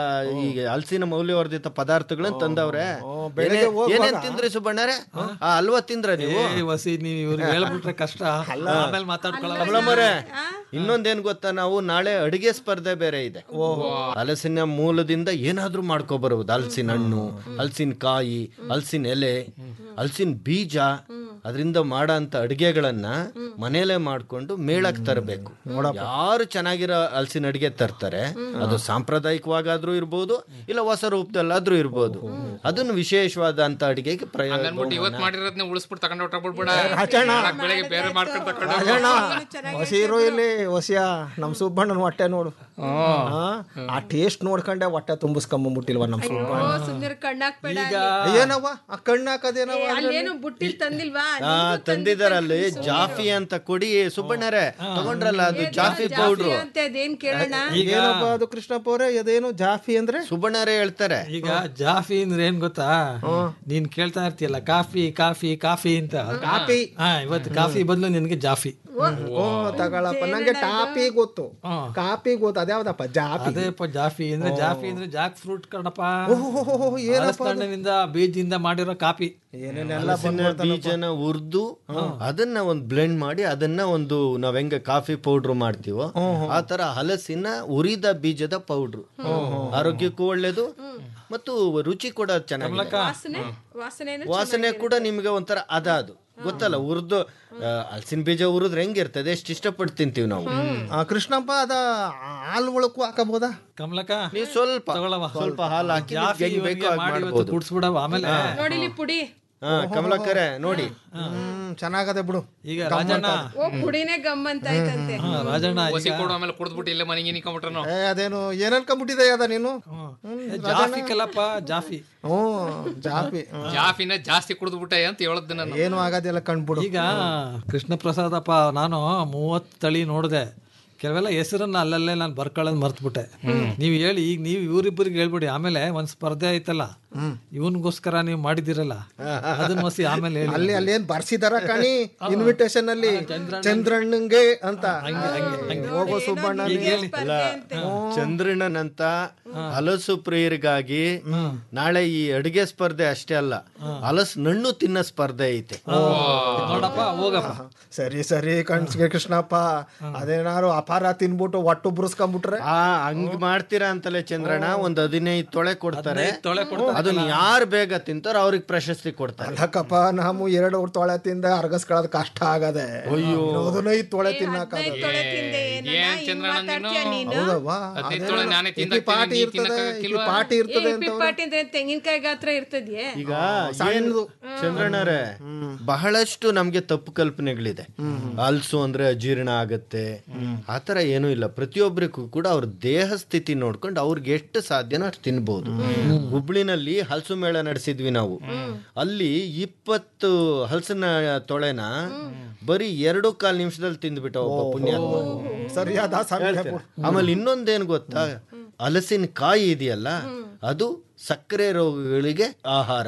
ಈ ಹಲಸಿನ ಮೌಲ್ಯವರ್ಧಿತ ಪದಾರ್ಥಗಳನ್ನ ತಂದವ್ರೆ ಬೆಳಗ್ಗೆ ಏನೇ- ಹೋಗುವಾಗ- ಏನೇನ್ ತಿಂದ್ರಿ ಸುಬ್ಬಣ್ಣರೇ ಆ ಹಲ್ವಾ ತಿಂದ್ರ ನೀವು ಏ ವಸಿ ನೀವು ಇವ್ರಿಗೆ ಹೇಳ್ಬಿಟ್ರೆ ಕಷ್ಟ ಆಮೇಲೆ ಮಾತಾಡ್ಕೊಳ್ಳಲ್ಲ ಕಮಲಮ್ಮರೇ ಇನ್ನೊಂದೇನ್ ಗೊತ್ತಾ ನಾವು ನಾಳೆ ಅಡಿಗೆ ಸ್ಪರ್ಧೆ ಬೇರೆ ಇದೆ ಹಲಸಿನ ಮೂಲದಿಂದ ಏನಾದ್ರೂ ಮಾಡ್ಕೋಬರ್ಬೋದು ಹಲಸಿನ ಹಣ್ಣು ಹಲಸಿನ ಕಾಯಿ ಹಲಸಿನ ಎಲೆ ಹಲಸಿನ ಬೀಜ ಅದರಿಂದ ಮಾಡೋ ಅಡಿಗೆಗಳನ್ನ ಮನೇಲೆ ಮಾಡ್ಕೊಂಡು ಮೇಳಕ್ ತರಬೇಕು ಯಾರು ಚೆನ್ನಾಗಿರೋ ಹಲಸಿನ ಅಡಿಗೆ ತರ್ತಾರೆ ಅದು ಸಾಂಪ್ರದಾಯಿಕವಾಗಾದ್ರೂ ಇರ್ಬೋದು ಇಲ್ಲ ಹೊಸ ರೂಪದಲ್ಲಾದ್ರೂ ಇರ್ಬೋದು ಅದನ್ನು ವಿಶೇಷವಾದ ಅಂತ ಅಡಿಗೆಗೆ ಪ್ರಯೋಗ ಹಂಗನ್ಬಿಟ್ಟು ಇವತ್ ಮಾಡಿರೋದ್ನ ಉಳಿಸ್ಬಿಟ್ಟು ತಗೊಂಡು ಹೊಟ್ಟಬಿಡ್ಬೇಡ ರಾಜಣ್ಣ. ಬೆಳಗ್ಗೆ ಬೇರೆ ಮಾಡ್ಕೊಂಡು ತಕೊಂಡು ರಾಜಣ್ಣ ಹೊಸಿರು ಇಲ್ಲಿ ಹೊಸಿಯ ನಮ್ ಸುಬ್ಬಣ್ಣನ ಹೊಟ್ಟೆ ನೋಡು ಆ, ಆ ಟೇಸ್ಟ್ ನೋಡ್ಕೊಂಡೆ ಹೊಟ್ಟೆ ತುಂಬಿಸ್ಕೊಂಬಂಬಿಟ್ಟಿಲ್ವ ನಮ್ ಸುಬ್ಬಣ್ಣ ಸುಮ್ನಿರ್ ಕಣ್ಣಾಕ್ಬೇಡ ಏನವ್ವ ಆ ಕಣ್ಣು ಹಾಕೋದೇನವ ಅಲ್ಲೇನು ಬುಟ್ಟಿಲ್ ತಂದಿಲ್ವಾ ಆ ತಂದಿದಾರಲ್ಲಿ ಜಾಫಿ ಅಂತ ಕೊಡಿ ಸುಬ್ಬಣ್ಣರೇ ತಗೊಂಡ್ರಲ್ಲ ಅದು ಜಾಫಿ ಪೌಡ್ರು ಅಂತ ಅದೇನ್ ಕೇಳೋಣ ಏನಪ್ಪ ಅದು ಕೃಷ್ಣಪ್ಪ ಅವರೇ ಅದೇನು ಜಾಫಿ ಅಂದ್ರೆ ಸುಬ್ಬಣ್ಣರೇ ಹೇಳ್ತಾರೆ ಈಗ ಜಾಫಿ ಅಂದ್ರೆ ಏನ್ ಗೊತ್ತಾ ನೀನ್ ಕೇಳ್ತಾ ಇರ್ತೀಯಲ್ಲ ಕಾಫಿ ಕಾಫಿ ಕಾಫಿ ಅಂತ ಕಾಫಿ ಹಾ ಇವತ್ತು ಕಾಫಿ ಬದಲು ನಿನ್ಗೆ ಜಾಫಿ ಓ ತಗೊಳಪ್ಪ ನಂಗೆ ಟಾಪಿ ಗೊತ್ತು ಕಾಪಿ ಗೊತ್ತು ಅದ್ಯಾವ್ದಪ್ಪ ಜಾಪಿ ಅದೇಪ್ಪ ಜಾಫಿ ಅಂದ್ರೆ ಜಾಫಿ ಅಂದ್ರೆ ಜಾಕ್ ಫ್ರೂಟ್ ಕಣಪ್ಪ ಏನಪ್ಪ ಅದು? ಹಣ್ಣನಿಂದ ಬೀಜದಿಂದ ಮಾಡಿರೋ ಕಾಫಿ ಏನೇನೆಲ್ಲ ಹಲಸಿನ ಬೀಜನ ಹುರ್ದು ಅದನ್ನ ಒಂದು ಬ್ಲೆಂಡ್ ಮಾಡಿ ಅದನ್ನ ಒಂದು ನಾವ್ ಹೆಂಗ ಕಾಫಿ ಪೌಡ್ರ್ ಮಾಡ್ತೀವೋ ಆ ತರ ಹಲಸಿನ ಉರಿದ ಬೀಜದ ಪೌಡ್ರು ಆರೋಗ್ಯಕ್ಕೂ ಒಳ್ಳೇದು ಮತ್ತು ರುಚಿ ಕೂಡ ಚೆನ್ನಾಗಿದೆ ವಾಸನೆ ವಾಸನೆ ವಾಸನೆ ಕೂಡ ನಿಮ್ಗೆ ಒಂಥರ ಅದ ಅದು ಗೊತ್ತಲ್ಲ ಉರ್ದು ಹಲಸಿನ ಬೀಜ ಉರಿದ್ರೆ ಹೆಂಗಿರ್ತದೆ ಎಷ್ಟು ಇಷ್ಟಪಟ್ಟು ತಿಂತೀವಿ ನಾವು ಆ, ಕೃಷ್ಣಪ್ಪ ಅದ ಹಾಲು ಒಳಕ್ಕೂ ಹಾಕಬಹುದಾ ಕಮಲಕ ನೀವು ಸ್ವಲ್ಪ ತಗೊಳವ ಸ್ವಲ್ಪ ಹಾಲು ಹಾಕಿ ಜಾಫಿ ಹೆಂಗ್ ಇವ್ರಿಗೆ ಬೇಕೋ ಹಾಗೆ ಮಾಡಿ ಇವತ್ತು ಮಾಡ್ಬೋದು. ಕುಡ್ಸ್ಬಿಡವ ಆಮೇಲೆ ನೋಡಿಲಿ ಪುಡಿ ಹಾ ಕಮಲಕ್ಕರೆ ನೋಡಿ ಚೆನ್ನಾಗದೆ ಬಿಡು ಈಗ ರಾಜಣ್ಣ ಓ ಪುಡಿನೇ ಗಮ್ ಅಂತ ಆಯ್ತಂತೆ ರಾಜಣ್ಣ ಒಸಿ ಕೊಡು ಆಮೇಲೆ ಕುಡ್ದ್ಬಿಟ್ಟು ಇಲ್ಲೇ ಮನೆಗೆ ನಿಕ್ಕೊಂಬಿಟ್ರು ಏ ಅದೇನು ಏನ್ ಅನ್ಕೊಂಡ್ಬಿಟ್ಟಿದೆ ಅದ ನೀನು ಜಾಫಿ ಕಲ್ಲಪ್ಪ ಜಾಫಿ ಹ್ಞೂ ಜಾಫಿ ಹ್ಮ್. ಜಾಫಿನ ಜಾಸ್ತಿ ಕುಡಿದ್ಬಿಟ್ಟೆ ಅಂತ ಹೇಳದ್ ನಾನು ಏನು ಆಗೋದಿಲ್ಲ ಕಂಡ್ಬಿಡು ಈಗ ಕೃಷ್ಣ ಪ್ರಸಾದಪ್ಪ ನಾನು ಮೂವತ್ತು ತಳಿ ನೋಡಿದೆ ಕೆಲವೆಲ್ಲ ಹೆಸರನ್ನ ಅಲ್ಲಲ್ಲೇ ನಾನು ಬರ್ಕೊಳ್ಳೋದು ಮರ್ತ್ಬಿಟ್ಟೆ ನೀವು ಹೇಳಿ ಈಗ ನೀವು ಇವರಿಬ್ಬರಿಗೆ ಹೇಳ್ಬಿಡಿ ಆಮೇಲೆ ಒಂದ್ ಸ್ಪರ್ಧೆ ಐತಲ್ಲ ಇವನ್ಗೋಸ್ಕರ ನೀವು ಮಾಡಿದಿರಲ್ಲ ಅದನ್ನ ಮಸಿ ಆಮೇಲೆ ಹೇಳಿ ಅಲ್ಲಿ ಅಲ್ಲಿ ಏನ್ ಬರ್ಸಿದಾರ ಕಣಿ ಇನ್ವಿಟೇಷನ್ ಅಲ್ಲಿ ಚಂದ್ರಣ್ಣಂಗೆ ಅಂತ ಹೋಗೋ ಸುಬ್ಬಣ್ಣ ಅಲ್ಲ, ಚಂದ್ರಣ್ಣನಂತ ಹಲಸು ಪ್ರಿಯರಿಗಾಗಿ ನಾಳೆ ಈ ಅಡಿಗೆ ಸ್ಪರ್ಧೆ ಅಷ್ಟೇ ಅಲ್ಲ ಹಲಸು ನಣ್ಣು ತಿನ್ನೋ ಸ್ಪರ್ಧೆ ಐತೆ ನೋಡಪ್ಪ ಹೋಗಪ್ಪ ಸರಿ ಸರಿ ಕಣ್ಸ್ಗೆ ಕೃಷ್ಣಪ್ಪ ಅದೇನಾರು ಅಪಾರ ತಿನ್ಬಿಟ್ಟು ಒಟ್ಟು ಬುರ್ಸ್ಕೊಂಡ್ಬಿಟ್ರೆ ಆ ಹಂಗ್ ಮಾಡ್ತೀರಾ ಅಂತಲೇ ಚಂದ್ರಣ್ಣ ಒಂದ್ ಹದಿನೈದು ತೊಳೆ ಕೊಡ್ತಾರೆ ತೊಳೆ ಕೊಡ್ತಾರೆ ಅದನ್ನ ಯಾರು ಬೇಗ ತಿಂತಾರೋ ಅವ್ರಿಗೆ ಪ್ರಶಸ್ತಿ ಕೊಡ್ತಾರೆ ಅಲ್ಲಕ್ಕಪ್ಪ ನಾವು ಎರಡು ತೊಳೆ ತಿಂದ ಅರ್ಗಸ್ಕೊಳ್ಳೋದು ಕಷ್ಟ ಆಗದೆ ಅಯ್ಯೋ. ಹದಿನೈದು ತೊಳೆ ತಿನ್ನಕ ತೊಳೆ ತಿಂದೆ ಏನಣ್ಣ? ಏನ್ ಹಿಂಗ್ ಚಂದ್ರಣ್ಣ ಮಾತಾಡ್ತೀಯ ನೀನು ಹೌದವ್ವ ಹದಿನೈದು ತೊಳೆ ನಾನೇ ಇಕ್ಕಿ ತಿಂದಾಕ್ತೀನಿ, ಪಾಟಿ ನೀನ್ ಇರ್ತದೆ ತಿನ್ನಕ್ಕಾಗಕ್ಕಿಲ್ವಾ? ಇಕ್ಕಿ ಪಾಟಿ ಏ ಇರ್ತದೆ ಅಂತ ಪಿಪ್ಪಾಟಿ ಅಂದ್ರೆ ತೆಂಗಿನಕಾಯಿ ಗಾತ್ರ ಇರ್ತದ್ಯೆ ಈಗ ಏನು ಚಂದ್ರಣ್ಣರೇ ಬಹಳಷ್ಟು ನಮ್ಗೆ ತಪ್ಪು ಕಲ್ಪನೆಗಳಿದೆ ಹಲ್ಸು ಅಂದ್ರೆ ಅಜೀರ್ಣ ಆಗತ್ತೆ ಆತರ ಏನೂ ಇಲ್ಲ ಪ್ರತಿಯೊಬ್ಬರಿಗೂ ಕೂಡ ಅವ್ರ ದೇಹ ಸ್ಥಿತಿ ನೋಡ್ಕೊಂಡು ಅವ್ರಿಗೆ ಎಷ್ಟು ಸಾಧ್ಯನೋ ಅಷ್ಟು ತಿನ್ಬಹುದು ಹುಬ್ಳಿನಲ್ಲಿ ಹಲಸು ಮೇಳ ನಡೆಸಿದ್ವಿ ನಾವು ಅಲ್ಲಿ ಇಪ್ಪತ್ತು ಹಲಸಿನ ತೊಳೆನ ಬರೀ ಎರಡು ಕಾಲ್ ನಿಮಿಷದಲ್ಲಿ ತಿಂದ್ಬಿಟ್ಟ ಒಬ್ಬ ಪುಣ್ಯಾತ್ಮ ಸರಿಯಾದ ಸಮಯ ಹೇಳ್ತೀರಾ? ಆಮೇಲೆ ಇನ್ನೊಂದೇನು ಗೊತ್ತಾ ಹಲಸಿನ ಕಾಯಿ ಇದೆಯಲ್ಲ ಅದು ಸಕ್ಕರೆ ರೋಗಗಳಿಗೆ ಆಹಾರ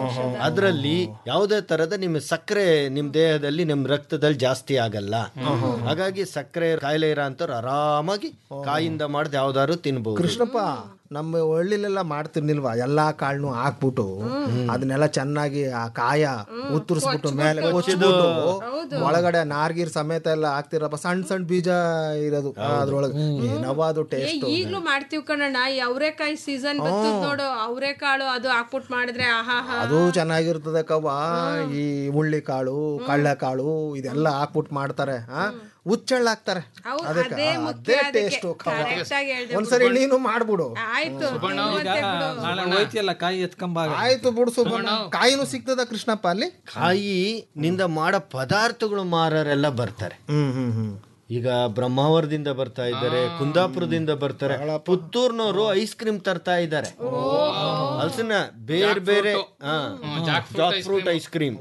ಅದರಲ್ಲಿ ಯಾವುದೇ ತರದ ನಿಮ್ಮ ಸಕ್ಕರೆ ನಿಮ್ ದೇಹದಲ್ಲಿ ನಿಮ್ ರಕ್ತದಲ್ಲಿ ಜಾಸ್ತಿ ಆಗಲ್ಲ ಹಾಗಾಗಿ ಸಕ್ಕರೆ ಕಾಯಿಲೆ ಇರೋ ಅಂತವ್ರು ಆರಾಮಾಗಿ ಕಾಯಿಂದ ಮಾಡ್ದು ಯಾವ್ದಾದ್ರು ತಿನ್ಬಹುದು ಕೃಷ್ಣಪ್ಪ ನಮ್ಮ ಹಳ್ಳಿಲೆಲ್ಲ ಮಾಡ್ತಿರ್ನಿಲ್ವಾ ಎಲ್ಲಾ ಕಾಳನ್ನು ಹಾಕ್ಬಿಟ್ಟು ಅದನ್ನೆಲ್ಲ ಚೆನ್ನಾಗಿ ಆ ಕಾಯ ಉತ್ತರಿಸ್ಬಿಟ್ಟು ಮೇಲೆ ಕೊಚ್ಚಿಬಿಟ್ಟು ಒಳಗಡೆ ನಾರ್ಗೀರ್ ಸಮೇತ ಎಲ್ಲ ಹಾಕ್ತಿರಪ್ಪ ಸಣ್ಣ ಸಣ್ಣ ಬೀಜ ಇರೋದು ಅದ್ರೊಳಗೆ ಏನವ ಅದು ಏ ಟೇಸ್ಟ್ ಈಗ್ಲೂ ಮಾಡ್ತೀವಿ ಕಣಣ್ಣ ಈ ಅವರೆಕಾಯಿ ಸೀಸನ್ ಬರ್ತದ ನೋಡು ಅವರೆಕಾಳು ಅದು ಹಾಕ್ಬಿಟ್ ಮಾಡಿದ್ರೆ ಆಹಾ ಹಾ ಅದು ಚೆನ್ನಾಗಿರ್ತದೆ ಕವ್ವ ಈ ಹುಳ್ಳಿ ಕಾಳು ಕಳ್ಳೆಕಾಳು ಇದೆಲ್ಲ ಹಾಕ್ಬಿಟ್ಟು ಮಾಡ್ತಾರೆ ಆ ಹುಚ್ಚಳ್ಳ ಹಾಕ್ತಾರೆ ಹೌದ್, ಅದಕ್ಕೆ ಅದೇ ಆ, ಮುಖ್ಯ ಅದೇ ಅದಕ್ಕೆ. ಟೇಸ್ಟ್ Correct ಆಗಿ ಹೇಳ್ದೆ ಒಂದ್ಸರಿ ನೀನು ಮಾಡ್ಬಿಡು ಆಯ್ತು ಈಗ ಮತ್ತೆ ಬಿಡು. ನಾಳೆ ಹೋಯ್ತಿಯಲ್ಲ ಕಾಯಿ ಎತ್ಕೊಂಬಾಗ ಆಯ್ತು ಬಿಡು ಸುಬ್ಬಣ್ಣ ಕಾಯಿನೂ ಸಿಗ್ತದ ಕೃಷ್ಣಪ್ಪ ಅಲ್ಲಿ ಕಾಯಿ ನಿಂದ ಮಾಡೋ ಪದಾರ್ಥಗಳು ಮಾರರೆಲ್ಲ ಬರ್ತಾರೆ ಹ್ಮ್ ಹ್ಮ್ ಹ್ಮ್ ಈಗ ಬ್ರಹ್ಮಾವರದಿಂದ ಬರ್ತಾ ಇದ್ದಾರೆ ಕುಂದಾಪುರದಿಂದ ಬರ್ತಾರೆ ಪುತ್ತೂರ್ನವರು ಐಸ್ ಕ್ರೀಮ್ ತರ್ತಾ ಇದ್ದಾರೆ ಹಲಸಿನ ಬೇರೆ ಬೇರೆ ಜಾಕ್ ಫ್ರೂಟ್ ಐಸ್ ಕ್ರೀಮ್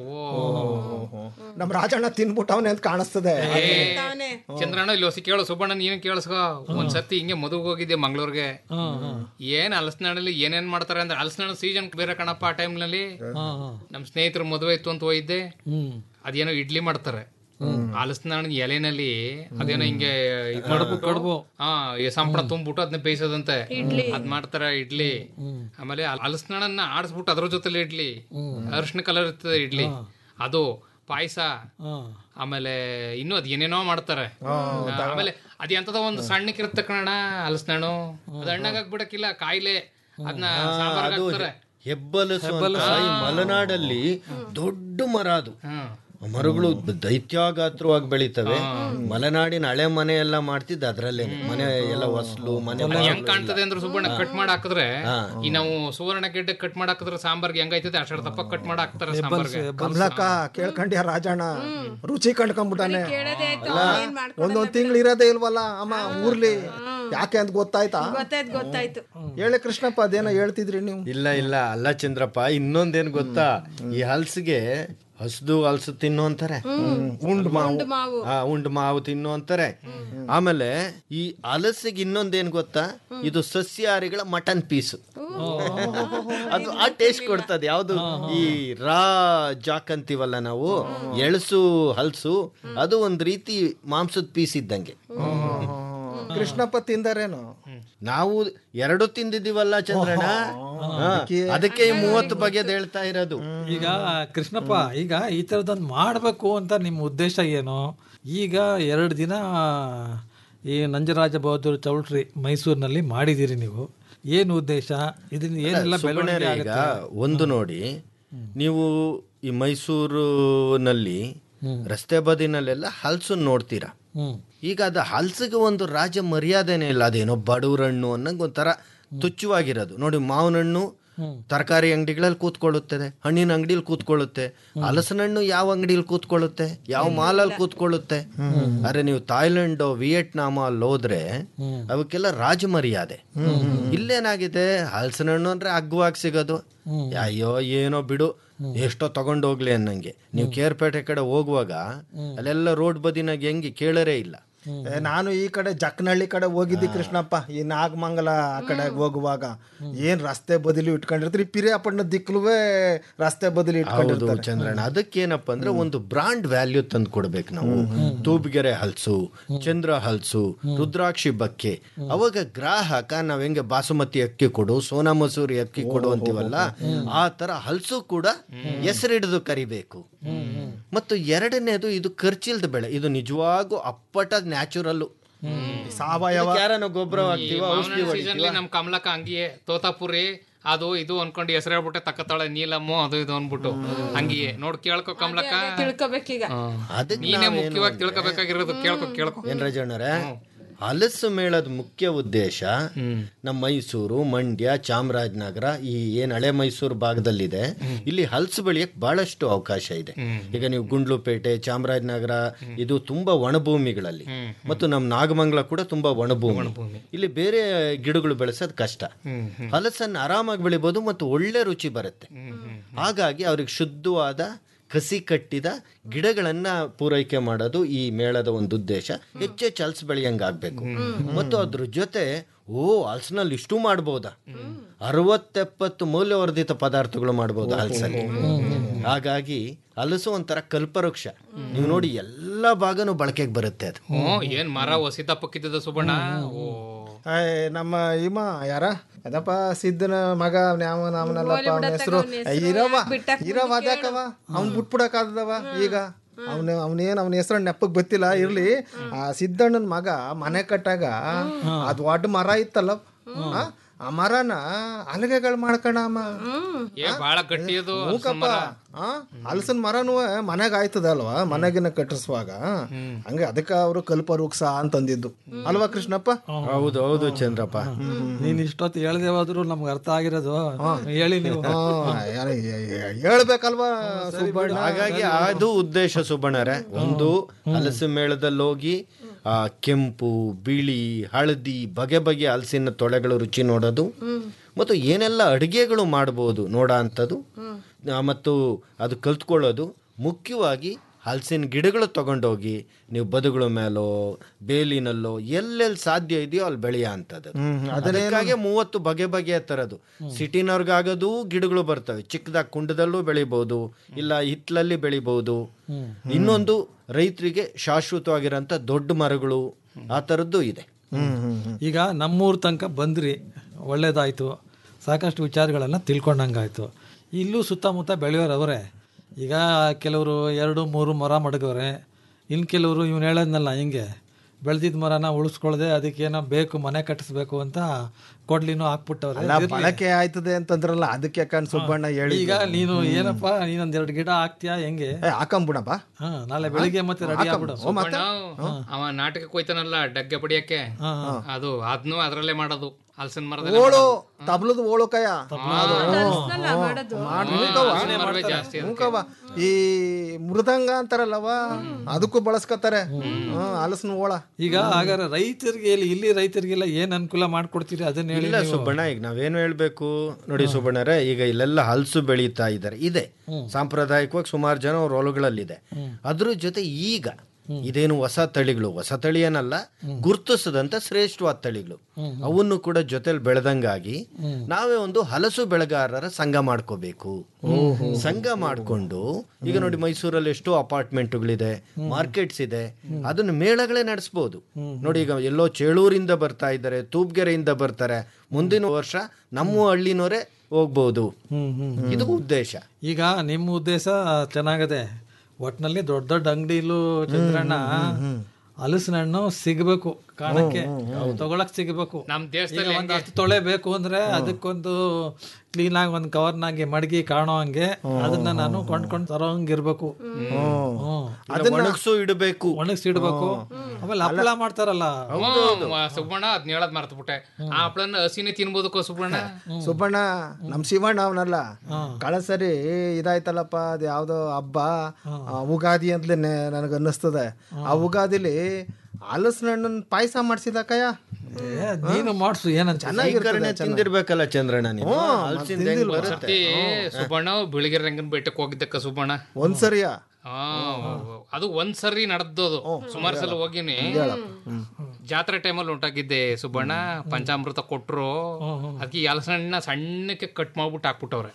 ನಮ್ ರಾಜಣ್ಣ ತಿನ್ಬಿಟ್ಟವನೆ ಅಂತ ಕಾಣಿಸ್ತದೆ ಚಂದ್ರಣ್ಣ ಇಲ್ಲಿ ಹೊಸಿ ಕೇಳು ಸುಬ್ಬಣ್ಣ ನೀನು ಕೇಳಿಸ್ಕೋ ಒಂದ್ಸತಿ ಹಿಂಗೆ ಮದುವೆ ಹೋಗಿದ್ದೆ ಮಂಗಳೂರಿಗೆ ಏನ್ ಹಲಸಿನಹಣ್ಣಲ್ಲಿ ಏನೇನ್ ಮಾಡ್ತಾರೆ ಅಂದ್ರೆ ಹಲಸಿನಹಣ್ಣು ಸೀಸನ್ ಬೇರೆ ಕಣಪ್ಪ ಆ ಟೈಮ್ನಲ್ಲಿ ನಮ್ ಸ್ನೇಹಿತರ ಮದುವೆ ಇತ್ತು ಅಂತ ಹೋಗಿದ್ದೆ ಅದೇನೋ ಇಡ್ಲಿ ಮಾಡ್ತಾರೆ ಹಲಸಿನಹಣ್ಣಿನ ಎಲೆನಲ್ಲಿ ಅದೇನೋ ಹಿಂಗೆ ಇದ್ ಮಾಡ್ಬಿಟ್ಟು ಹಾ ಈ ಸಂಪಳ ತುಂಬಿಟ್ಟು ಅದನ್ನ ಬೇಯಿಸೋದಂತೆ ಅದ್ ಮಾಡ್ತಾರ ಇಡ್ಲಿ ಆಮೇಲೆ ಹಲಸಿನಹಣ್ಣನ್ನ ಆಡಿಸ್ಬಿಟ್ಟು ಅದ್ರ ಜೊತೆಲಿ ಇಡ್ಲಿ ಅರಿಶಿನ ಕಲರ್ ಇರ್ತದೆ ಇಡ್ಲಿ ಅದು ಪಾಯಸ ಆಮೇಲೆ ಇನ್ನೂ ಅದ್ ಏನೇನೋ ಮಾಡ್ತಾರೆ ಆಮೇಲೆ ಅದ್ ಎಂತದ ಒಂದು ಸಣ್ಣಕ್ಕಿರುತ್ತೆ ಕಣ ಹಲಸಿನಹಣ್ಣು ಅದ್ ಹಣ್ಣಾಗ ಬಿಡಕ್ಕಿಲ್ಲ ಕಾಯಿಲೆ ಅದನ್ನ ಸಾಂಬಾರ್ಗ್ ಅದು ಹಾಕ್ತಾರೆ ಹೆಬ್ಬಲಸು ಅಂತ ಈ ಮಲೆನಾಡಲ್ಲಿ ದೊಡ್ಡ ಮರ ಅದು ಆ ಮರಗಳು ದೈತ್ಯಾಗಾತ್ರವಾಗಿ ಬೆಳಿತವೆ ಮಲೆನಾಡಿನ ಹಳೆ ಮನೆ ಎಲ್ಲ ಮಾಡ್ತಿದ್ದ ಅದ್ರಲ್ಲೇ ಮನೆ ಎಲ್ಲ ಹೊಸ್ಲು ಮನೆ ಅದ್ ಹೆಂಗ್ ಕಾಣ್ತದೆ ಅಂದ್ರೆ ಸುಬ್ಬಣ್ಣ ಕಟ್ ಮಾಡಿ ಹಾಕಿದ್ರೆ ಈ ನಾವು ಸುವರ್ಣ ಗೆಡ್ಡೆ ಕಟ್ ಮಾಡಿ ಹಾಕಿದ್ರೆ ಸಾಂಬಾರ್ಗೆ ಹೆಂಗೈತದೆ ಅಷ್ಟರ ದಪ್ಪ ಕಟ್ ಮಾಡಿ ಹಾಕ್ತಾರೆ ಸಾಂಬಾರ್ಗೆ ಕಮಲಕ್ಕ ಕೇಳ್ಕೊಂಡ್ಯ ರಾಜಣ್ಣ ರುಚಿ ಕಂಡ್ಕೊಂಡ್ಬಿಟ್ಟಾನೆ ಕೇಳೋದೇ ಆಯ್ತು, ಅಲ್ಲ ಏನ್ ಒಂದೊಂದ್ ತಿಂಗಳು ಇರೋದೇ ಇಲ್ವಲ್ಲ ಅಮ್ಮ ಊರ್ಲಿ ಯಾಕೆ ಅಂತ ಗೊತ್ತಾಯ್ತಾ ಗೊತ್ತಾಯ್ತು ಗೊತ್ತಾಯ್ತು ಹೇಳಿ ಕೃಷ್ಣಪ್ಪ ಅದೇನೋ ಹೇಳ್ತಿದ್ರಿ ನೀವು ಇಲ್ಲ ಇಲ್ಲ ಅಲ್ಲ ಚಂದ್ರಪ್ಪ ಇನ್ನೊಂದೇನ್ ಗೊತ್ತಾ ಈ ಹಲ್ಸಿಗೆ ಹಸ್ದು ಹಲ್ಸು ತಿನ್ನು ಅಂತಾರೆ ಉಂಡ್ ಮಾವು ಆ ಉಂಡ್ ಮಾವು ತಿನ್ನು ಅಂತಾರೆ ಆಮೇಲೆ ಈ ಹಲಸಿಗೆ ಇನ್ನೊಂದೇನ್ ಗೊತ್ತಾ ಇದು ಸಸ್ಯಾಹಾರಿಗಳ ಮಟನ್ ಪೀಸು ಅದು ಆ ಟೇಸ್ಟ್ ಕೊಡ್ತದೆ ಯಾವುದು ಈ ರಾ ಜಾಕ್ ಅಂತೀವಲ್ಲ ನಾವು ಎಳಸು ಹಲ್ಸು ಅದು ಒಂದ್ ರೀತಿ ಮಾಂಸದ ಪೀಸ್ ಇದ್ದಂಗೆ ಕೃಷ್ಣಪ್ಪ ತಿಂದಾರೇನು ನಾವು ಎರಡು ತಿಂದಿದ್ದೀವಲ್ಲ ಚಂದ್ರಣ್ಣ ಹಾ, ಅದಕ್ಕೆ ಈ ಮೂವತ್ತು ಬಗೆದ್ ಹೇಳ್ತಾ ಇರೋದು ಈಗ ಕೃಷ್ಣಪ್ಪ ಈಗ ಈ ಥರದೊಂದು ಮಾಡಬೇಕು ಅಂತ ನಿಮ್ಮ ಉದ್ದೇಶ ಏನು ಈಗ ಎರಡು ದಿನ ಈ ನಂಜರಾಜ ಬಹದ್ದೂರ್ ಚೌಲ್ಟ್ರಿ ಮೈಸೂರಿನಲ್ಲಿ ಮಾಡಿದ್ದೀರಿ ನೀವು ಏನು ಉದ್ದೇಶ ಇದರಿಂದ ಏನೆಲ್ಲ ಸುಬ್ಬಣ್ಣರೇ, ಬೆಳವಣಿಗೆ ಈಗ ಆಗುತ್ತೆ ಒಂದು ನೋಡಿ ನೀವು ಈ ಮೈಸೂರಿನಲ್ಲಿ ರಸ್ತೆ ಬದಿನಲ್ಲೆಲ್ಲ ಹಲ್ಸನ್ ನೋಡ್ತೀರಾ ಹ್ಮ್ ಈಗ ಅದು ಹಲ್ಸಿಗೆ ಒಂದು ರಾಜ ಮರ್ಯಾದೆನೇ ಇಲ್ಲ ಅದೇನೋ ಬಡವರಣ್ಣು ಅನ್ನಂಗೆ ಒಂಥರ ತುಚ್ಛವಾಗಿರೋದು ನೋಡಿ ಮಾವಿನ ಹಣ್ಣು ತರಕಾರಿ ಅಂಗಡಿಗಳಲ್ಲಿ ಕೂತ್ಕೊಳ್ಳುತ್ತದೆ ಹಣ್ಣಿನ ಅಂಗಡಿಲಿ ಕೂತ್ಕೊಳ್ಳುತ್ತೆ ಹಲಸಿನ ಹಣ್ಣು ಯಾವ ಅಂಗಡಿಲಿ ಕೂತ್ಕೊಳ್ಳುತ್ತೆ ಯಾವ ಮಾಲಲ್ಲಿ ಕೂತ್ಕೊಳ್ಳುತ್ತೆ ಅರೆ ನೀವು ಥಾಯ್ಲೆಂಡ್ ವಿಯೆಟ್ನಾಮ ಅಲ್ಲಿ ಹೋದ್ರೆ ಅವಕ್ಕೆಲ್ಲ ರಾಜ ಮರ್ಯಾದೆ ಇಲ್ಲೇನಾಗಿದೆ ಹಲಸಿನ ಹಣ್ಣು ಅಂದ್ರೆ ಅಗ್ಗವಾಗಿ ಸಿಗೋದು ಅಯ್ಯೋ ಏನೋ ಬಿಡು ಎಷ್ಟೋ ತಗೊಂಡೋಗ್ಲಿ ಅನ್ನಂಗೆ ನೀವು ಕೇರ್ಪೇಟೆ ಕಡೆ ಹೋಗುವಾಗ ಅಲ್ಲೆಲ್ಲ ರೋಡ್ ಬದಿನಾಗ ಹೆಂಗೆ ಕೇಳರೇ ಇಲ್ಲ ಏ, ನಾನು ಈ ಕಡೆ ಜಕ್ಕನಹಳ್ಳಿ ಕಡೆ ಹೋಗಿದ್ದಿ ಕೃಷ್ಣಪ್ಪ ಈ ನಾಗಮಂಗಲ ಆ ಕಡೆ ಹೋಗುವಾಗ ಏನ್ ರಸ್ತೆ ಬದಲಿ ಇಟ್ಕೊಂಡಿರ್ತೀರಿ ಪಿರಿಯಾಪಟ್ಟಣ ದಿಕ್ಲುವೇ ರಸ್ತೆ ಬದಲಿ ಹೌದು ಇಟ್ಕೊಂಡಿರ್ತಾರೆ ಚಂದ್ರಣ್ಣ ಅದಕ್ಕೇನಪ್ಪ ಅಂದ್ರೆ ಒಂದು ಬ್ರಾಂಡ್ ವ್ಯಾಲ್ಯೂ ತಂದು ಕೊಡ್ಬೇಕು ನಾವು ತೂಬಿಗೆರೆ ಹಲ್ಸು ಚಂದ್ರ ಹಲ್ಸು ರುದ್ರಾಕ್ಷಿ ಬಕ್ಕೆ ಅವಾಗ ಗ್ರಾಹಕ ನಾವ್ ಹೆಂಗೆ ಬಾಸುಮತಿ ಅಕ್ಕಿ ಕೊಡು ಸೋನಾ ಮಸೂರಿ ಅಕ್ಕಿ ಕೊಡು ಅಂತೀವಲ್ಲ ಆ ತರ ಹಲ್ಸು ಕೂಡ ಹೆಸರಿಡಿದು ಕರಿಬೇಕು ಮತ್ತು ಎರಡನೇದು ಇದು ಖರ್ಚಿಲ್ದ ಬೆಳೆ ಇದು ನಿಜವಾಗೂ ಅಪ್ಪಟ ನ್ಯಾಚುರಲ್ ಸಾವಯವ ಯಾರನ್ನ ಗೊಬ್ಬರ ಹಾಕ್ತಿವ ಔಷಧಿ ಸೀಸನ್ಲಿ ನಮ್ ಕಮಲಕ್ಕ ಹಂಗಿಯೇ ತೋತಾಪುರಿ ಅದು ಇದು ಅನ್ಕೊಂಡು ಹೆಸರು ಹೇಳ್ಬಿಟ್ಟೆ ತಕ್ಕತ್ತಾಳೆ ನೀಲಮ್ಮು ಅದು ಇದು ಅನ್ಬಿಟ್ಟು ಹಂಗಿಯೇ ನೋಡ್ ಕೇಳ್ಕೊ ಕಮಲಕ್ಕ ತಿಳ್ಕೊಬೇಕೀಗ ಅದಕ್ಕೆ ನೀನೇ ಮುಖ್ಯವಾಗಿ ತಿಳ್ಕೊಬೇಕಾಗಿರೋದು ಕೇಳ್ಕೊ ಕೇಳ್ಕೊ ಏನ್ ರಾಜಣ್ಣರೇ ಹಲಸು ಮೇಳದ ಮುಖ್ಯ ಉದ್ದೇಶ ನಮ್ಮ ಮೈಸೂರು ಮಂಡ್ಯ ಚಾಮರಾಜನಗರ ಈ ಏನ್ ಹಳೆ ಮೈಸೂರು ಭಾಗದಲ್ಲಿದೆ ಇಲ್ಲಿ ಹಲಸು ಬೆಳೆಯಕ್ಕೆ ಬಹಳಷ್ಟು ಅವಕಾಶ ಇದೆ ಈಗ ನೀವು ಗುಂಡ್ಲುಪೇಟೆ ಚಾಮರಾಜನಗರ ಇದು ತುಂಬಾ ಒಣಭೂಮಿಗಳಲ್ಲಿ ಮತ್ತು ನಮ್ಮ ನಾಗಮಂಗಲ ಕೂಡ ತುಂಬಾ ಒಣಭೂಮಿ ಇಲ್ಲಿ ಬೇರೆ ಗಿಡಗಳು ಬೆಳೆಸೋದು ಕಷ್ಟ ಹಲಸನ್ನು ಆರಾಮಾಗಿ ಬೆಳಿಬೋದು ಮತ್ತು ಒಳ್ಳೆ ರುಚಿ ಬರುತ್ತೆ ಹಾಗಾಗಿ ಅವ್ರಿಗೆ ಶುದ್ಧವಾದ ಕಸಿ ಕಟ್ಟಿದ ಗಿಡಗಳನ್ನ ಪೂರೈಕೆ ಮಾಡೋದು ಈ ಮೇಳದ ಒಂದು ಉದ್ದೇಶ ಹೆಚ್ಚೆಚ್ಚು ಹಲಸು ಬೆಳೆಯಂಗಾಗ್ಬೇಕು ಮತ್ತು ಅದ್ರ ಜೊತೆ ಓ ಹಲಸಿನಲ್ಲಿ ಇಷ್ಟು ಮಾಡ್ಬೋದಾ ಅರವತ್ತೆಪ್ಪತ್ತು ಮೌಲ್ಯವರ್ಧಿತ ಪದಾರ್ಥಗಳು ಮಾಡ್ಬೋದು ಹಲಸಲ್ಲಿ ಹಾಗಾಗಿ ಹಲಸು ಒಂಥರ ಕಲ್ಪವೃಕ್ಷ ನೀವು ನೋಡಿ ಎಲ್ಲ ಭಾಗನೂ ಬಳಕೆಗೆ ಬರುತ್ತೆ ಅದು ಹ್ಮ್ ಏನ್ ಮರ ಹೊಸಿ ತಪ್ಪಕ್ಕಿದ್ದದ ಸುಬ್ಬಣ್ಣ ಓ ಏ, ನಮ್ಮ ಇಮ ಯಾರ ಅದಪ್ಪ ಸಿದ್ದನ ಮಗ ನ್ಯಾವ ನಾಮನಲ್ಲಪ್ಪ ಅವನ ಹೆಸರು ಇರವ ಇರವ ಅದ್ಯಾಕವ ಅವ್ನ್ ಬಿಟ್ಬಿಡಕ್ಕಾದವ ಈಗ ಅವನ ಅವನೇನ್ ಅವನ ಹೆಸರು ನೆಪ್ಪಗ್ ಗೊತ್ತಿಲ್ಲ ಇರ್ಲಿ ಆ ಸಿದ್ದಣ್ಣನ ಮಗ ಮನೆ ಕಟ್ಟಾಗ ಅದು ದೊಡ್ಡ ಮರ ಇತ್ತಲ್ಲ ಆ, ಆ ಮರನ ಅಲಗೆಗಳು ಮಾಡ್ಕಣಮ್ಮ ಏ ಬಾಳ ಗಟ್ಟಿ ಅದು ಮೂಕಪ್ಪ ಹಲಸಿನ ಮರನು ಮನೆಗೆ ಆಯ್ತದಲ್ವಾ ಮನೆಗಿನ ಕಟ್ಟಿಸುವಾಗ ಹಂಗೆ ಅದಕ್ಕೆ ಅವರು ಕಲ್ಪವೃಕ್ಷ ಅಂತಂದಿದ್ದು ಅಲ್ವಾ ಕೃಷ್ಣಪ್ಪ ಹೌದು ಹೌದು ಚಂದ್ರಪ್ಪ ನೀನ್ ಇಷ್ಟೊತ್ತು ಹೇಳ್ದೆ ಹೋದ್ರು ನಮ್ಗೆ ಅರ್ಥ ಆಗಿರೋದು ಹೇಳಿ ನೀವು ಹಾ, ಯಾರ- ಹೇಳ್ಬೇಕಲ್ವಾ ಸುಬ್ಬಣ್ಣ ಹಾಗಾಗಿ ಅದು ಉದ್ದೇಶ ಸುಬ್ಬಣ್ಣರೇ ಒಂದು ಹಲಸು ಮೇಳದಲ್ಲಿ ಹೋಗಿ ಆ ಕೆಂಪು ಬಿಳಿ ಹಳದಿ ಬಗೆ ಬಗೆ ಹಲಸಿನ ತೊಳೆಗಳು ರುಚಿ ನೋಡೋದು ಮತ್ತು ಏನೆಲ್ಲ ಅಡುಗೆಗಳು ಮಾಡ್ಬೋದು ನೋಡೋ ಅಂಥದ್ದು ಆ, ಮತ್ತು ಅದು ಕಲ್ತ್ಕೊಳ್ಳೋದು ಮುಖ್ಯವಾಗಿ ಹಲಸಿನ ಗಿಡಗಳು ತಗೊಂಡೋಗಿ ನೀವು ಬದುಗಳ ಮೇಲೋ ಬೇಲಿನಲ್ಲೋ ಎಲ್ಲೆಲ್ಲಿ ಸಾಧ್ಯ ಇದೆಯೋ ಅಲ್ಲಿ ಬೆಳೆಯ ಅಂಥದ್ದು ಅದಕ್ಕಾಗಿ ಮೂವತ್ತು ಬಗೆ ಬಗೆಯ ಥರದ್ದು ಸಿಟಿನವ್ರಿಗಾಗೋದು ಗಿಡಗಳು ಬರ್ತವೆ ಚಿಕ್ಕದಾಗಿ ಕುಂಡದಲ್ಲೂ ಬೆಳಿಬೋದು ಇಲ್ಲ ಹಿತ್ಲಲ್ಲಿ ಬೆಳಿಬೋದು ಇನ್ನೊಂದು ರೈತರಿಗೆ ಶಾಶ್ವತವಾಗಿರೋಂಥ ದೊಡ್ಡ ಮರಗಳು ಆ ಥರದ್ದು ಇದೆ ಈಗ ನಮ್ಮೂರ ತನಕ ಬಂದ್ರಿ ಒಳ್ಳೇದಾಯ್ತು ಸಾಕಷ್ಟು ವಿಚಾರಗಳನ್ನ ತಿಳ್ಕೊಂಡಂಗಾಯ್ತು ಇಲ್ಲೂ ಸುತ್ತಮುತ್ತ ಬೆಳೆಯೋರು ಅವರೇ ಈಗ ಕೆಲವರು ಎರಡು ಮೂರು ಮರ ಮಡಗವ್ರೆ ಇನ್ನು ಕೆಲವರು ಇವ್ನು ಹೇಳದ್ನಲ್ಲ ಹಿಂಗೆ ಬೆಳೆದಿದ್ದ ಮರನ ಉಳಿಸ್ಕೊಳ್ದೆ ಅದಕ್ಕೇನೋ ಬೇಕು ಮನೆ ಕಟ್ಟಿಸ್ಬೇಕು ಅಂತ ಕೊಡ್ಲಿನೂ ಹಾಕ್ಬಿಟ್ಟವ್ರೆ ಅಲ್ಲ ಇರ್ಲಿ. ಬಳಕೆ ಆಯ್ತದೆ ಅಂತಂದ್ರಲ್ಲ ಅದಕ್ಕೆ ಕಣ್ ಸುಬ್ಬಣ್ಣ ಹೇಳಿ ಈಗ ನೀನು ಏನಪ್ಪ ನೀನೊಂದ್ ಗಿಡ ಹಾಕ್ತೀಯಾ ಹೆಂಗೆ ಹಾಕಂಬಿಡಪ್ಪ ಹಾ ನಾಳೆ ಬೆಳಿಗ್ಗೆ ಮತ್ತೆ ರೆಡಿ ಆಗ್ಬಿಡು ಸುಬ್ಬಣ್ಣ, ಅವ ನಾಟಕಕ್ಕೆ ಹೋಯ್ತಾನಲ್ಲ ಡಗ್ಗೆ ಪಡಿಯಕ್ಕೆ ಅದು ಅದ್ನು ಅದ್ರಲ್ಲೇ ಮಾಡೋದು ಹಲಸಿನ ಮರದಲ್ಲೇ ಓಳು ಮಾಡೋದು. ತಬ್ಲದ ಓಳು ಕಯ ಹಲಸಿನ ಮರವೇ ಜಾಸ್ತಿ ಅದಕ್ಕೆ. ಮೂಕವ ಈ ಮೃದಂಗ ಅಂತಾರಲ್ಲವ ಅದಕ್ಕೂ ಬಳಸ್ಕೊತಾರೆ ಹ್ಮ್ ಹಲಸಿನ ಓಳ ಈಗ ಹಾಗಾದ್ರೆ ರೈತರಿಗೆ ಇಲ್ಲಿ ಇಲ್ಲಿ ರೈತರಿಗೆಲ್ಲ ಏನ್ ಅನುಕೂಲ ಮಾಡ್ಕೊಡ್ತೀರಿ ಅದನ್ನ ಹೇಳಿ ಇಲ್ಲ ನೀವು. ಸುಬ್ಬಣ್ಣ ಈಗ ನಾವೇನು ಹೇಳ್ಬೇಕು ನೋಡಿ ಸುಬ್ಬಣ್ಣರೇ ಈಗ ಇಲ್ಲೆಲ್ಲ ಹಲಸು ಬೆಳೀತಾ ಇದ್ದಾರೆ ಇದೆ ಸಾಂಪ್ರದಾಯಿಕವಾಗಿ ಸುಮಾರು ಜನ ಅವ್ರ ಹೊಲಗಳಲ್ಲಿದೆ ಅದ್ರ ಜೊತೆ ಈಗ ಇದೇನು ಹೊಸ ತಳಿಗಳು ಹೊಸ ತಳಿ ಏನಲ್ಲ ಗುರ್ತಿಸದಂತ ಶ್ರೇಷ್ಠವಾದ ತಳಿಗಳು ಅವನ್ನು ಕೂಡ ಜೊತೆಲಿ ಬೆಳೆದಂಗಾಗಿ ನಾವೇ ಒಂದು ಹಲಸು ಬೆಳೆಗಾರರ ಸಂಘ ಮಾಡ್ಕೋಬೇಕು ಸಂಘ ಮಾಡ್ಕೊಂಡು ಈಗ ನೋಡಿ ಮೈಸೂರಲ್ಲಿ ಎಷ್ಟೋ ಅಪಾರ್ಟ್ಮೆಂಟ್ಗಳಿದೆ ಮಾರ್ಕೆಟ್ಸ್ ಇದೆ ಅದನ್ನ ಮೇಳಗಳೇ ನಡೆಸ್ಬೋದು ನೋಡಿ ಈಗ ಎಲ್ಲೋ ಚೇಳೂರಿಂದ ಬರ್ತಾ ಇದ್ದಾರೆ ತೂಬ್ಗೆರೆಯಿಂದ ಬರ್ತಾರೆ ಮುಂದಿನ ವರ್ಷ ನಮ್ಮ ಹಳ್ಳಿನವರೇ ಹೋಗ್ಬೋದು ಇದು ಉದ್ದೇಶ ಈಗ ನಿಮ್ಮ ಉದ್ದೇಶ ಚೆನ್ನಾಗದೆ ಒಟ್ನಲ್ಲಿ ದೊಡ್ಡ ದೊಡ್ಡ ಅಂಗಡಿಲೂ ಚಂದ್ರಣ್ಣ ಹಲಸಿನ ಹಣ್ಣು ಸಿಗಬೇಕು ಕಾಣಕ್ಕೆ ತಗೊಳಕ್ ಸಿಗಬೇಕು ನಮ್ ದೇಶದಲ್ಲಿ ಈಗ ಒಂದ್ ಹತ್ತು ತೊಳೆ ಬೇಕು ಅಂದ್ರೆ ಅದಕ್ಕೊಂದು ಕ್ಲೀನ್ ಆಗಿ ಒಂದ್ ಕವರ್ನಾಗಿ ಮಡಗಿ ಕಾಣೋ ಹಂಗೆ ಅದನ್ನ ನಾನು ಕೊಂಡ್ಕೊಂಡು ತರೋಂಗಿರ್ಬೇಕು ಅದನ್ನ ಒಣಗ್ಸು ಇಡಬೇಕು ಒಣಗಿಸಿ ಇಡ್ಬೇಕು ಆಮೇಲೆ ಹಪ್ಪಳ ಮಾಡ್ತಾರಲ್ಲ ಹ್ಮ್, ಸುಬ್ಬಣ್ಣ ಅದ್ನ ಹೇಳದ್ ಮರ್ತಬಿಟ್ಟೆ ಆ ಹಪ್ಳನ್ನ ಹಸಿನೇ ತಿನ್ಬೋದಕ್ಕೋ ಸುಬ್ಬಣ್ಣ ಸುಬ್ಬಣ್ಣ ನಮ್ ಶಿವಣ್ಣ ಅವನಲ್ಲ ಕಳೆದ ಸರಿ ಇದಾಯ್ತಲ್ಲಪ್ಪ ಅದು ಯಾವ್ದೋ ಹಬ್ಬ ಆ, ಉಗಾದಿ ಅಂತಲೇ ನನಗೆ ಅನ್ನಿಸ್ತದೆ ಆ ಉಗಾದಿಲಿ ಹಲಸಿನ ಹಣ್ಣನ್ ಪಾಯಸ ಮಾಡ್ಸಿದ ಕಯ್ಯ ಏ, ನೀನು ಮಾಡ್ಸು ಏನಂತ ಸ್ವೀಕರಣೆ ತಿಂದಿರ್ಬೇಕಲ್ಲ ಚಂದ್ರಣ್ಣ ನೀನು ಹ್ಮ್, ಹಲ್ಸಿಂದ ಹೆಂಗ್ ಬರುತ್ತೆ? ಸರ್ತಿ ಸುಬ್ಬಣ್ಣ ಬಿಳಿಗಿರ ರಂಗನ್ ಬೆಟ್ಟಕ್ಕೆ ಹೋಗಿದ್ದಕ್ಕ ಸುಬ್ಬಣ್ಣ ಒಂದ್ಸರಿಯ ಆ, ಅದು ಒಂದ್ ಸರಿ ನಡೆದೋದು ಸುಮಾರು ಸಲ ಹೋಗಿನಿ ಜಾತ್ರೆ ಟೈಮಲ್ಲಿ ಉಂಟಾಗಿದ್ದೆ ಸುಬ್ಬಣ್ಣ ಪಂಚಾಮೃತ ಕೊಟ್ರು ಅದಕ್ಕೆ ಹಲಸಣ್ಣ ಸಣ್ಣಕ್ಕೆ ಕಟ್ ಮಾಡ್ಬಿಟ್ಟು ಹಾಕ್ಬಿಟ್ಟವ್ರೆ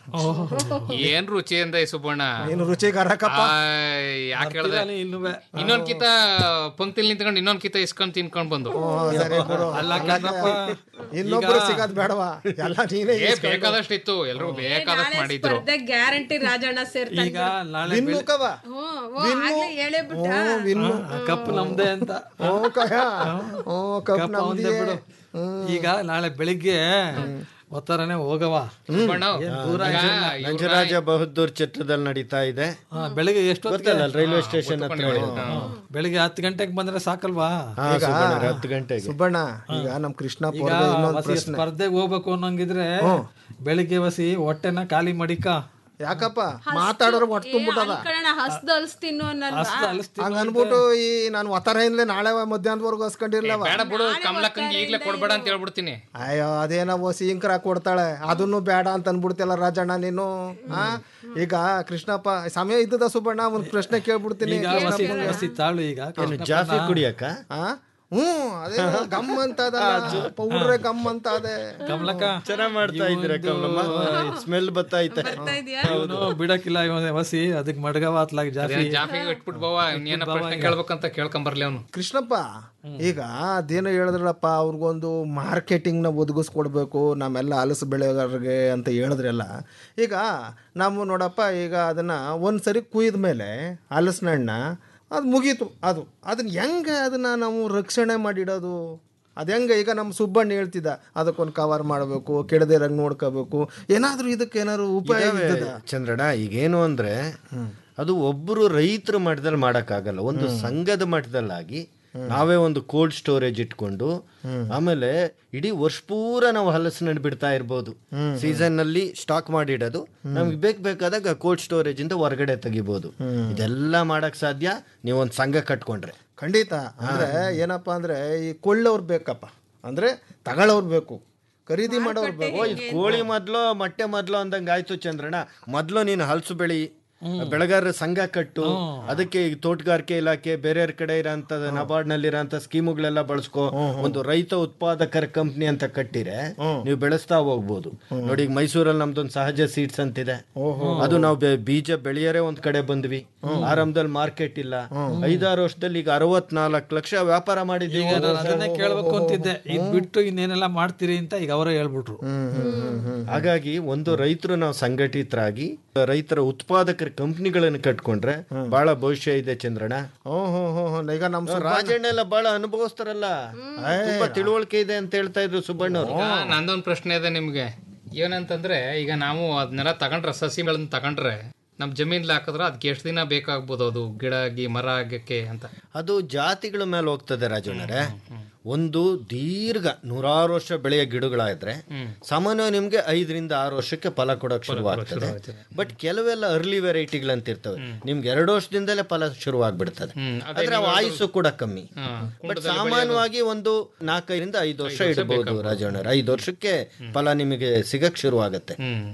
ಏನ್ ರುಚಿ ಅಂದ ಸುಬ್ಬಣ್ಣ ನೀನು ರುಚಿಗಾರಕಪ್ಪ ಆಯ್, ಯಾಕೆ ಹೇಳ್ದೆ ಇನ್ನುವೆ ಇನ್ನೊಂದ್ ಕಿತ ಪಂಕ್ತಿಲ್ ನಿಂತ್ಕೊಂಡು ಇನ್ನೊಂದ್ ಕಿತ ಇಸ್ಕೊಂಡ್ ತಿನ್ಕೊಂಡ್ ಬಂದು ಸರಿ ಬಿಡು. ಅಲ್ಲ ಕಣಪ್ಪ, ಇನ್ನೊಬ್ರು ಈಗ- ಸಿಗೋದ್ ಬೇಡವಾ ಎಲ್ಲ ನೀನೇ ಏ ಇಸ್ಕೊಂಡು. ಬೇಕಾದಷ್ಟು ಇತ್ತು ಎಲ್ರು ಬೇಕಾದಷ್ಟು ಮಾಡಿದ್ರು ಸ್ಪರ್ಧೆ ಗ್ಯಾರಂಟಿ ರಾಜಣ್ಣ ಸೇರ್ತಾನೆ ಈಗ ನಾಳೆ ವಿನ್ನು ಕವ ಹ್ಞೂ ಓ ಆಗ್ಲೇ ಹೇಳೇ ಬಿಟ್ಟ ಹ್ಮ್, ವಿನ್ನು ಕಪ್ ನಮ್ದೇ ಅಂತ ಓ ಕಯ ಓ ಕಪ್ ಕಪ್ ಅವಂದೇ ಬಿಡು ಈಗ ನಾಳೆ ಬೆಳಿಗ್ಗೆ ಒತ್ತಾರನೆ ಹೋಗವ ಸುಬ್ಬಣ್ಣ ಏನ್ ದೂರ ಈಗ ಇಲ್ಲ. ಇವ್ರ್ನ- ನಂಜರಾಜ ಬಹದ್ದೂರ್ ಚಿತ್ರದಲ್ಲಿ ನಡೀತಾ ಇದೆ ಹಾ, ಬೆಳಿಗ್ಗೆ ಎಷ್ಟೊತ್ತಿಗೆ ಗೊತ್ತಲ್ಲ ರೈಲ್ವೆ ಸ್ಟೇಷನ್ ಹತ್ರ ಬೆಳಿಗ್ಗೆ ಹತ್ತು ಗಂಟೆಗೆ ಬಂದ್ರೆ ಸಾಕಲ್ವಾ ಹಾ ಸುಬ್ಬಣ್ಣ ಹತ್ತು ಗಂಟೆಗೆ ಸುಬ್ಬಣ್ಣ ಈಗ ನಮ್ ಕೃಷ್ಣ ಈಗ ಪೋರ್ದ ಇನ್ನೊಂದು ವಸಿ ಪ್ರಶ್ನೆ ಸ್ಪರ್ಧೆಗೆ ಹೋಗ್ಬೇಕು ಅನ್ನಂಗಿದ್ರೆ ಬೆಳಿಗ್ಗೆ ವಸಿ ಹೊಟ್ಟೆನ ಖಾಲಿ ಮಡಿಕ ಯಾಕಪ್ಪ ಮಾತಾಡೋರು ಒಟ್ಟು ತುಂಬಿಟ್ಟದ ಕಣ ಹಸ್ದ ಅಲ್ಸ್ತಿನ್ನು ಅನ್ನಲ್ವಾ ಹಸ್ದ ಅಲಿಸ್ತೀನಿ ಹಂಗ ಅನ್ಬಿಟ್ಟು ಈ ನಾನು ಒತ್ತಾರಯಿಂದಲೇ ನಾಳೆ ಮಧ್ಯಾಹ್ನದವರೆಗೂ ಹಸ್ಕೊಂಡಿರ್ಲವ ಬೇಡ ಬಿಡು ಕಮಲಕ್ಕಂಗೆ ಈಗ್ಲೇ ಕೊಡ್ಬೇಡ ಅಂತ ಹೇಳ್ಬಿಡ್ತೀನಿ ಅಯ್ಯೋ ಅದೇನೋ ಸಿಂಕ್ರ ಕೊಡ್ತಾಳೆ ಅದನ್ನು ಬೇಡ ಅಂತ ಅನ್ಬಿಡ್ತಿಲ್ಲ ರಾಜಣ್ಣ ನೀನು ಆ ಈಗ ಕೃಷ್ಣಪ್ಪ ಸಮಯ ಇದ್ದದ ಸುಬ್ಬಣ್ಣ ಒಂದ್ ಪ್ರಶ್ನೆ ಕೇಳ್ಬಿಡ್ತೀನಿ ಈಗ ವಸಿ ವಸಿ ತಾಳು ಈಗ ಏನು ಕೃಷ್ಣಪ್ಪನ- ಜಾಫಿ ಕುಡಿಯಕ್ಕ ಆ ಹ್ಮ್ ಅದೇ ಗಮ್ ಅಂತ ಪೌಡ್ರೆ ಗಮ್ ಅಂತ ಅದೇ ಕಮಲಕ್ಕ ಚೆನ್ನಾಗ್ ಮಾಡ್ತಾ ಇದ್ದೀರಾ ಕಮಲಮ್ಮ ಸ್ಮೆಲ್ ಬರ್ತಾ ಐತೆ ಇವನು ಬಿಡಕ್ಕಿಲ್ಲ ಇವನು ವಸಿ ಅದಕ್ಕೆ ಮಡ್ಗವ ಅತ್ಲಾಗಿ ಜಾಸ್ತಿ ಜಾಫಿಗೆ ಇಟ್ಬಿಟ್ಟು ಬಾವ ಇನ್ನೇನ ಪ್ರಶ್ನೆ ಕೇಳ್ಬೇಕಂತ ಕೇಳ್ಕೊಂಬರ್ಲಿ ಅವನು ಕೃಷ್ಣಪ್ಪ ಈಗ ಅದೇನೋ ಹೇಳಿದ್ರಲ್ಲಪ್ಪ ಅವ್ರಿಗೊಂದು ಮಾರ್ಕೆಟಿಂಗ್ನ ಒದಗಿಸ್ಕೊಡ್ಬೇಕು ನಮ್ಮೆಲ್ಲ ಹಲಸು ಬೆಳೆಗಾರರಿಗೆ ಅಂತ ಹೇಳಿದ್ರಲ್ಲ ಈಗ ನಾವು ನೋಡಪ್ಪ ಈಗ ಅದನ್ನ ಒಂದು ಸರಿ ಕುಯ್ದ ಮೇಲೆ ಹಲಸಿನ ಹಣ್ಣ ಅದು ಮುಗೀತು ಅದು ಅದನ್ನ ಹೆಂಗೆ ಅದನ್ನ ನಾವು ರಕ್ಷಣೆ ಮಾಡಿಡೋದು ಅದು ಹೆಂಗೆ ಈಗ ನಮ್ಮ ಸುಬ್ಬಣ್ಣ ಹೇಳ್ತಿದ್ದ ಅದಕ್ಕೊಂದು ಕವರ್ ಮಾಡಬೇಕು ಕೆಡದಿರಂಗೆ ನೋಡ್ಕೋಬೇಕು ಏನಾದರೂ ಇದಕ್ಕೆ ಏನಾದ್ರು ಉಪಾಯ ಇದಾವೆ ಇದ್ದದ ಚಂದ್ರಣ್ಣ ಈಗೇನು ಅಂದ್ರೆ ಅದು ಒಬ್ಬರು ರೈತರ ಮಟ್ಟದಲ್ಲಿ ಮಾಡೋಕ್ಕಾಗಲ್ಲ ಒಂದು ಸಂಘದ ಮಟ್ಟದಲ್ಲಾಗಿ ನಾವೇ ಒಂದು ಕೋಲ್ಡ್ ಸ್ಟೋರೇಜ್ ಇಟ್ಕೊಂಡು ಆಮೇಲೆ ಇಡೀ ವರ್ಷ ಪೂರ ನಾವು ಹಲಸಿನ ಹಣ್ಣು ಬಿಡ್ತಾ ಇರ್ಬೋದು ಸೀಸನ್ ನಲ್ಲಿ ಸ್ಟಾಕ್ ಮಾಡಿಡೋದು ನಮ್ಗೆ ಬೇಕು ಬೇಕಾದಾಗ ಕೋಲ್ಡ್ ಸ್ಟೋರೇಜ್ ಇಂದ ಹೊರಗಡೆ ತೆಗಿಬಹುದು ಇದೆಲ್ಲ ಮಾಡಕ್ ಸಾಧ್ಯ ನೀವೊಂದು ಸಂಘ ಕಟ್ಕೊಂಡ್ರೆ ಖಂಡಿತ ಅಂದ್ರೆ ಏನಪ್ಪಾ ಅಂದ್ರೆ ಈ ಕೊಳ್ಳೋರ್ ಬೇಕಪ್ಪ ಅಂದ್ರೆ ತಗೊಳ್ಳೋರ್ ಬೇಕು ಖರೀದಿ ಮಾಡೋರ್ ಬೇಕು ಓ ಇದು ಕೋಳಿ ಮೊದ್ಲು ಮೊಟ್ಟೆ ಮೊದ್ಲು ಅಂದಂಗ ಆಯ್ತು ಚಂದ್ರಣ್ಣ ಮೊದ್ಲು ನೀನು ಹಲಸು ಬೆಳಿ ಬೆಳೆಗಾರರ ಸಂಘ ಕಟ್ಟು ಅದಕ್ಕೆ ಈಗ ತೋಟಗಾರಿಕೆ ಇಲಾಖೆ ಬೇರೆ ಕಡೆ ಇರೋಂಥ ನಬಾರ್ಡ್ ನಲ್ಲಿ ಇರೋಂಥ ಸ್ಕೀಮುಗಳೆಲ್ಲ ಬಳಸ್ಕೊ ಒಂದು ರೈತ ಉತ್ಪಾದಕರ ಕಂಪ್ನಿ ಅಂತ ಕಟ್ಟಿರೆ ನೀವು ಬೆಳೆಸ್ತಾ ಹೋಗ್ಬೋದು ನೋಡಿ ಈಗ ಮೈಸೂರಲ್ಲಿ ನಮ್ದೊಂದು ಸಹಜ ಸೀಡ್ಸ್ ಅಂತಿದೆ ಅದು ನಾವು ಬೆ- ಬೀಜ ಬೆಳೆಯರೇ ಒಂದ್ ಕಡೆ ಬಂದ್ವಿ ಆರಂಭದಲ್ಲಿ ಮಾರ್ಕೆಟ್ ಇಲ್ಲ ಐದಾರು ವರ್ಷದಲ್ಲಿ ಈಗ ಅರವತ್ನಾಲ್ಕು ಲಕ್ಷ ವ್ಯಾಪಾರ ಮಾಡಿದ್ದೀವಿ ಈಗ ನಾನು ಅದನ್ನೇ ಕೇಳ್ಬೇಕು ಅಂತಿದ್ದೆ ಇದ್ ಬಿಟ್ಟು ಇನ್ನೇನೆಲ್ಲ ಮಾಡ್ತೀರಿ ಅಂತ ಈಗ ಅವರೇ ಹೇಳ್ಬಿಟ್ರು ಹಾಗಾಗಿ ಒಂದು ರೈತರು ನಾವು ಸಂಘಟಿತರಾಗಿ ರೈತರ ಉತ್ಪಾದಕರ ಕಂಪ್ನಿಗಳನ್ನು ಕಟ್ಕೊಂಡ್ರೆ ಬಹಳ ಭವಿಷ್ಯ ಇದೆ ಚಂದ್ರಣ್ಣ ಈಗ ನಮ್ ರಾಜಣ್ಣ ಎಲ್ಲ ಬಹಳ ಅನುಭವಿಸ್ತಾರಲ್ಲ ತುಂಬಾ ತಿಳುವಳಿಕೆ ಇದೆ ಅಂತ ಹೇಳ್ತಾ ಇದ್ರು ಸುಬ್ಬಣ್ಣ ಅವರು ಈಗ ನಂದೊಂದು ಪ್ರಶ್ನೆ ಇದೆ ನಿಮ್ಗೆ ಏನಂತಂದ್ರೆ ಈಗ ನಾವು ಅದನ್ನೆಲ್ಲ ತಗೊಂಡ್ರೆ ಸಸಿಗಳನ್ನ ತಗೊಂಡ್ರೆ ನಮ್ ಜಮೀನ್ಲಿ ಹಾಕಿದ್ರೆ ಅದಕ್ಕೆ ಎಷ್ಟು ದಿನ ಬೇಕಾಗ್ಬೋದು ಅದು ಗಿಡ ಆಗಿ ಮರ ಆಗಕ್ಕೆ ಅಂತ ಅದು ಜಾತಿಗಳ ಮೇಲೆ ಹೋಗ್ತದೆ ರಾಜಣ್ಣರೇ ಒಂದು ದೀರ್ಘ ನೂರಾರು ವರ್ಷ ಬೆಳೆಯ ಗಿಡಗಳಾದ್ರೆ ಸಾಮಾನ್ಯವಾಗಿ ನಿಮ್ಗೆ ಐದರಿಂದ ಆರು ವರ್ಷಕ್ಕೆ ಫಲ ಕೊಡೋಕೆ ಶುರುವಾಗ್ತದೆ ಬಟ್ ಕೆಲವೆಲ್ಲ ಅರ್ಲಿ ವೆರೈಟಿಗಳಂತ ಇರ್ತವೆ ನಿಮ್ಗೆ ಎರಡು ವರ್ಷದಿಂದಲೇ ಫಲ ಶುರುವಾಗ್ಬಿಡ್ತದೆ ಆದ್ರೆ ಅವು ಆಯುಸ್ಸು ಕೂಡ ಕಮ್ಮಿ ಬಟ್ ಸಾಮಾನ್ಯವಾಗಿ ಒಂದು ನಾಲ್ಕೈದರಿಂದ ಐದು ವರ್ಷ ಇಡಬಹುದು ರಾಜಣ್ಣರ ಐದು ವರ್ಷಕ್ಕೆ ಫಲ ನಿಮಗೆ ಸಿಗಕ್ ಶುರುವಾಗತ್ತೆ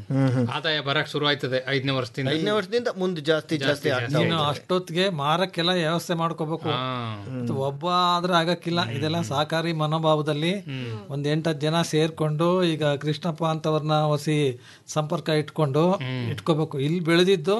ಆದಾಯ ಬರಕ್ ಶುರು ಆಯ್ತದೆ ಐದನೇ ವರ್ಷದಿಂದ ಐದನೇ ವರ್ಷದಿಂದ ಮುಂದೆ ಜಾಸ್ತಿ ಜಾಸ್ತಿ ಆಗ್ತಾ ನೀನು ಹೋಗುತ್ತೆ. ಅಷ್ಟೊತ್ತಿಗೆ ಮಾರಕ್ಕೆಲ್ಲ ವ್ಯವಸ್ಥೆ ಮಾಡ್ಕೋಬೇಕು ಇದು ಒಬ್ಬ ಆದ್ರೆ ಆಗಕ್ಕಿಲ್ಲ ಇದೆಲ್ಲ ಸಹಕಾರಿ ಮನೋಭಾವದಲ್ಲಿ ಒಂದ್ ಎಂಟತ್ತು ಜನ ಸೇರ್ಕೊಂಡು ಈಗ ಕೃಷ್ಣಪ್ಪ ಅಂತವ್ರನ್ನ ಹೊಸಿ ಸಂಪರ್ಕ ಇಟ್ಕೊಂಡು ಇಟ್ಕೋಬೇಕು ಇಲ್ಲಿ ಬೆಳೆದಿದ್ದು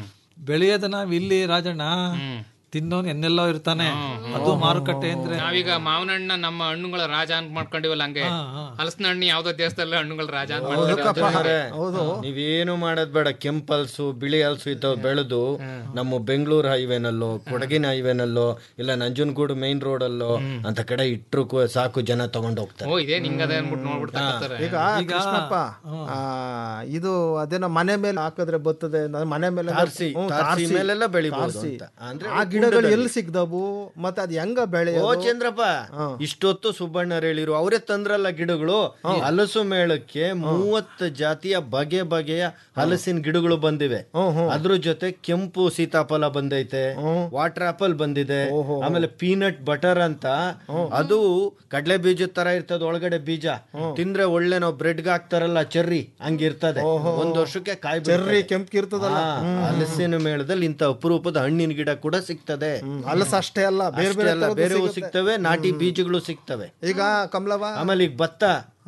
ಬೆಳೆಯೋದ ನಾವ್ ಇಲ್ಲಿ ರಾಜಣ್ಣ ತಿನ್ನೋನ್ ಎನ್ನೆಲ್ಲೋ ಇರ್ತಾನೆ ಅದು ಮಾರುಕಟ್ಟೆ ಅಂದ್ರೆ ನಾವೀಗ ಮಾವಿನ ಹಣ್ಣ ನಮ್ಮ ಹಣ್ಣುಗಳ ರಾಜ ಅಂತ ಮಾಡ್ಕೊಂಡಿವಲ್ಲ ಹಂಗೆ ಹಲಸಿನ ಹಣ್ಣು ಯಾವ್ದೋ ದೇಶದಲ್ಲಿ ಹಣ್ಣುಗಳ ರಾಜ ಅಂತ ಮಾಡ್ಕೊಂಡಿದ್ದಾರೆ ನೀವೇನು ಮಾಡೋದ್ ಬೇಡ ಕೆಂಪ್ ಹಲ್ಸು ಬಿಳಿ ಹಲ್ಸು ಇದ್ದಾವ ಬೆಳೆದು ನಮ್ಮ ಬೆಂಗಳೂರು ಹೈವೇನಲ್ಲೋ ಕೊಡಗಿನ ಹೈವೇನಲ್ಲೋ ಇಲ್ಲ ನಂಜನಗೂಡು ಮೈನ್ ರೋಡ್ ಅಲ್ಲೋ ಅಂತ ಕಡೆ ಇಟ್ರು ಕೂ- ಸಾಕು ಜನ ತಗೊಂಡ್ ಹೋಗ್ತಾರೆ ಓ ಇದೇ ನಿಂಗದೆ ಅನ್ಬಿಟ್ಟು ನೋಡ್ಬಿಡ್ತಾರೆ ಈಗ ಕೃಷ್ಣಪ್ಪ ಆ, ಇದು ಅದೇನೋ ಮನೆ ಮೇಲೆ ಹಾಕಿದ್ರೆ ಬರ್ತದೆ ನಾನು ಮನೆ ಮೇಲೆ ತಾರ್ಸಿ, ಹ್ಞೂ, ತಾರ್ಸಿ ತಾರ್ಸಿ, ಮೇಲೆಲ್ಲ ಬೆಳಿಬೋದು ತಾರ್ಸಿ. ಅಂತ. ಅಂದ್ರೆ ಆ ಗಿಡಗಳು ಎಲ್ಲಿ ಸಿಗ್ದವು ಮತ್ತೆ ಅದ್ ಹೆಂಗ ಬೆಳೆ ಓ ಚಂದ್ರಪ್ಪ ಇಷ್ಟೊತ್ತು ಸುಬ್ಬಣ್ಣರ್ ಹೇಳಿರು ಅವರೇ ತಂದ್ರಲ್ಲ ಗಿಡಗಳು ಹಲಸು ಮೇಳಕ್ಕೆ ಮೂವತ್ತು ಜಾತಿಯ ಬಗೆ ಬಗೆಯ ಹಲಸಿನ ಗಿಡಗಳು ಬಂದಿವೆ ಅದ್ರ ಜೊತೆ ಕೆಂಪು ಸೀತಾಫಲ ಬಂದೈತೆ ವಾಟರ್ ಆಪಲ್ ಬಂದಿದೆ ಆಮೇಲೆ ಪೀನಟ್ ಬಟರ್ ಅಂತ ಅದು ಕಡಲೆ ಬೀಜದ ತರ ಇರ್ತದೆ ಒಳಗಡೆ ಬೀಜ ತಿಂದ್ರೆ ಒಳ್ಳೆ ನಾವು ಬ್ರೆಡ್ ಹಾಕ್ತಾರಲ್ಲ ಚೆರ್ರಿ ಹಂಗಿರ್ತದೆ ಒಂದ್ ವರ್ಷಕ್ಕೆ ಕಾಯಿ ಚೆರ್ರಿ ಕೆಂಪ್ಗಿರ್ತದಲ್ಲ ಹಲಸಿನ ಮೇಳದಲ್ಲಿ ಇಂತ ಅಪರೂಪದ ಹಣ್ಣಿನ ಗಿಡ ಕೂಡ ಸಿಗ್ತದೆ ಹಲಸು ಅಷ್ಟೇ ಅಲ್ಲ ಬೇರೆ ಅಷ್ಟೇ ಬೇರೆ ಅಲ್ಲ, ಥರದ್ದು ಬೇರೆವು ಸಿಗುತ್ತೆ. ಸಿಗ್ತವೆ ನಾಟಿ ಬೀಜಗಳು ಸಿಗ್ತವೆ ಈಗ ಕಮಲವ ಆಮೇಲೆ ಈಗ ಭತ್ತ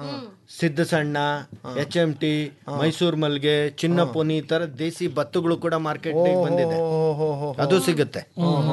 ಸಿದ್ಧ ಸಣ್ಣ ಎಚ್ ಎಂ ಟಿ ಮೈಸೂರ್ ಮಲ್ಗೆ ಚಿನ್ನ ಪೊನಿ ಈ ತರ ದೇಸಿ ಭತ್ತಗಳು ಕೂಡ ಮಾರ್ಕೆಟ್ ಬಂದಿದೆ ಅದು ಸಿಗುತ್ತೆ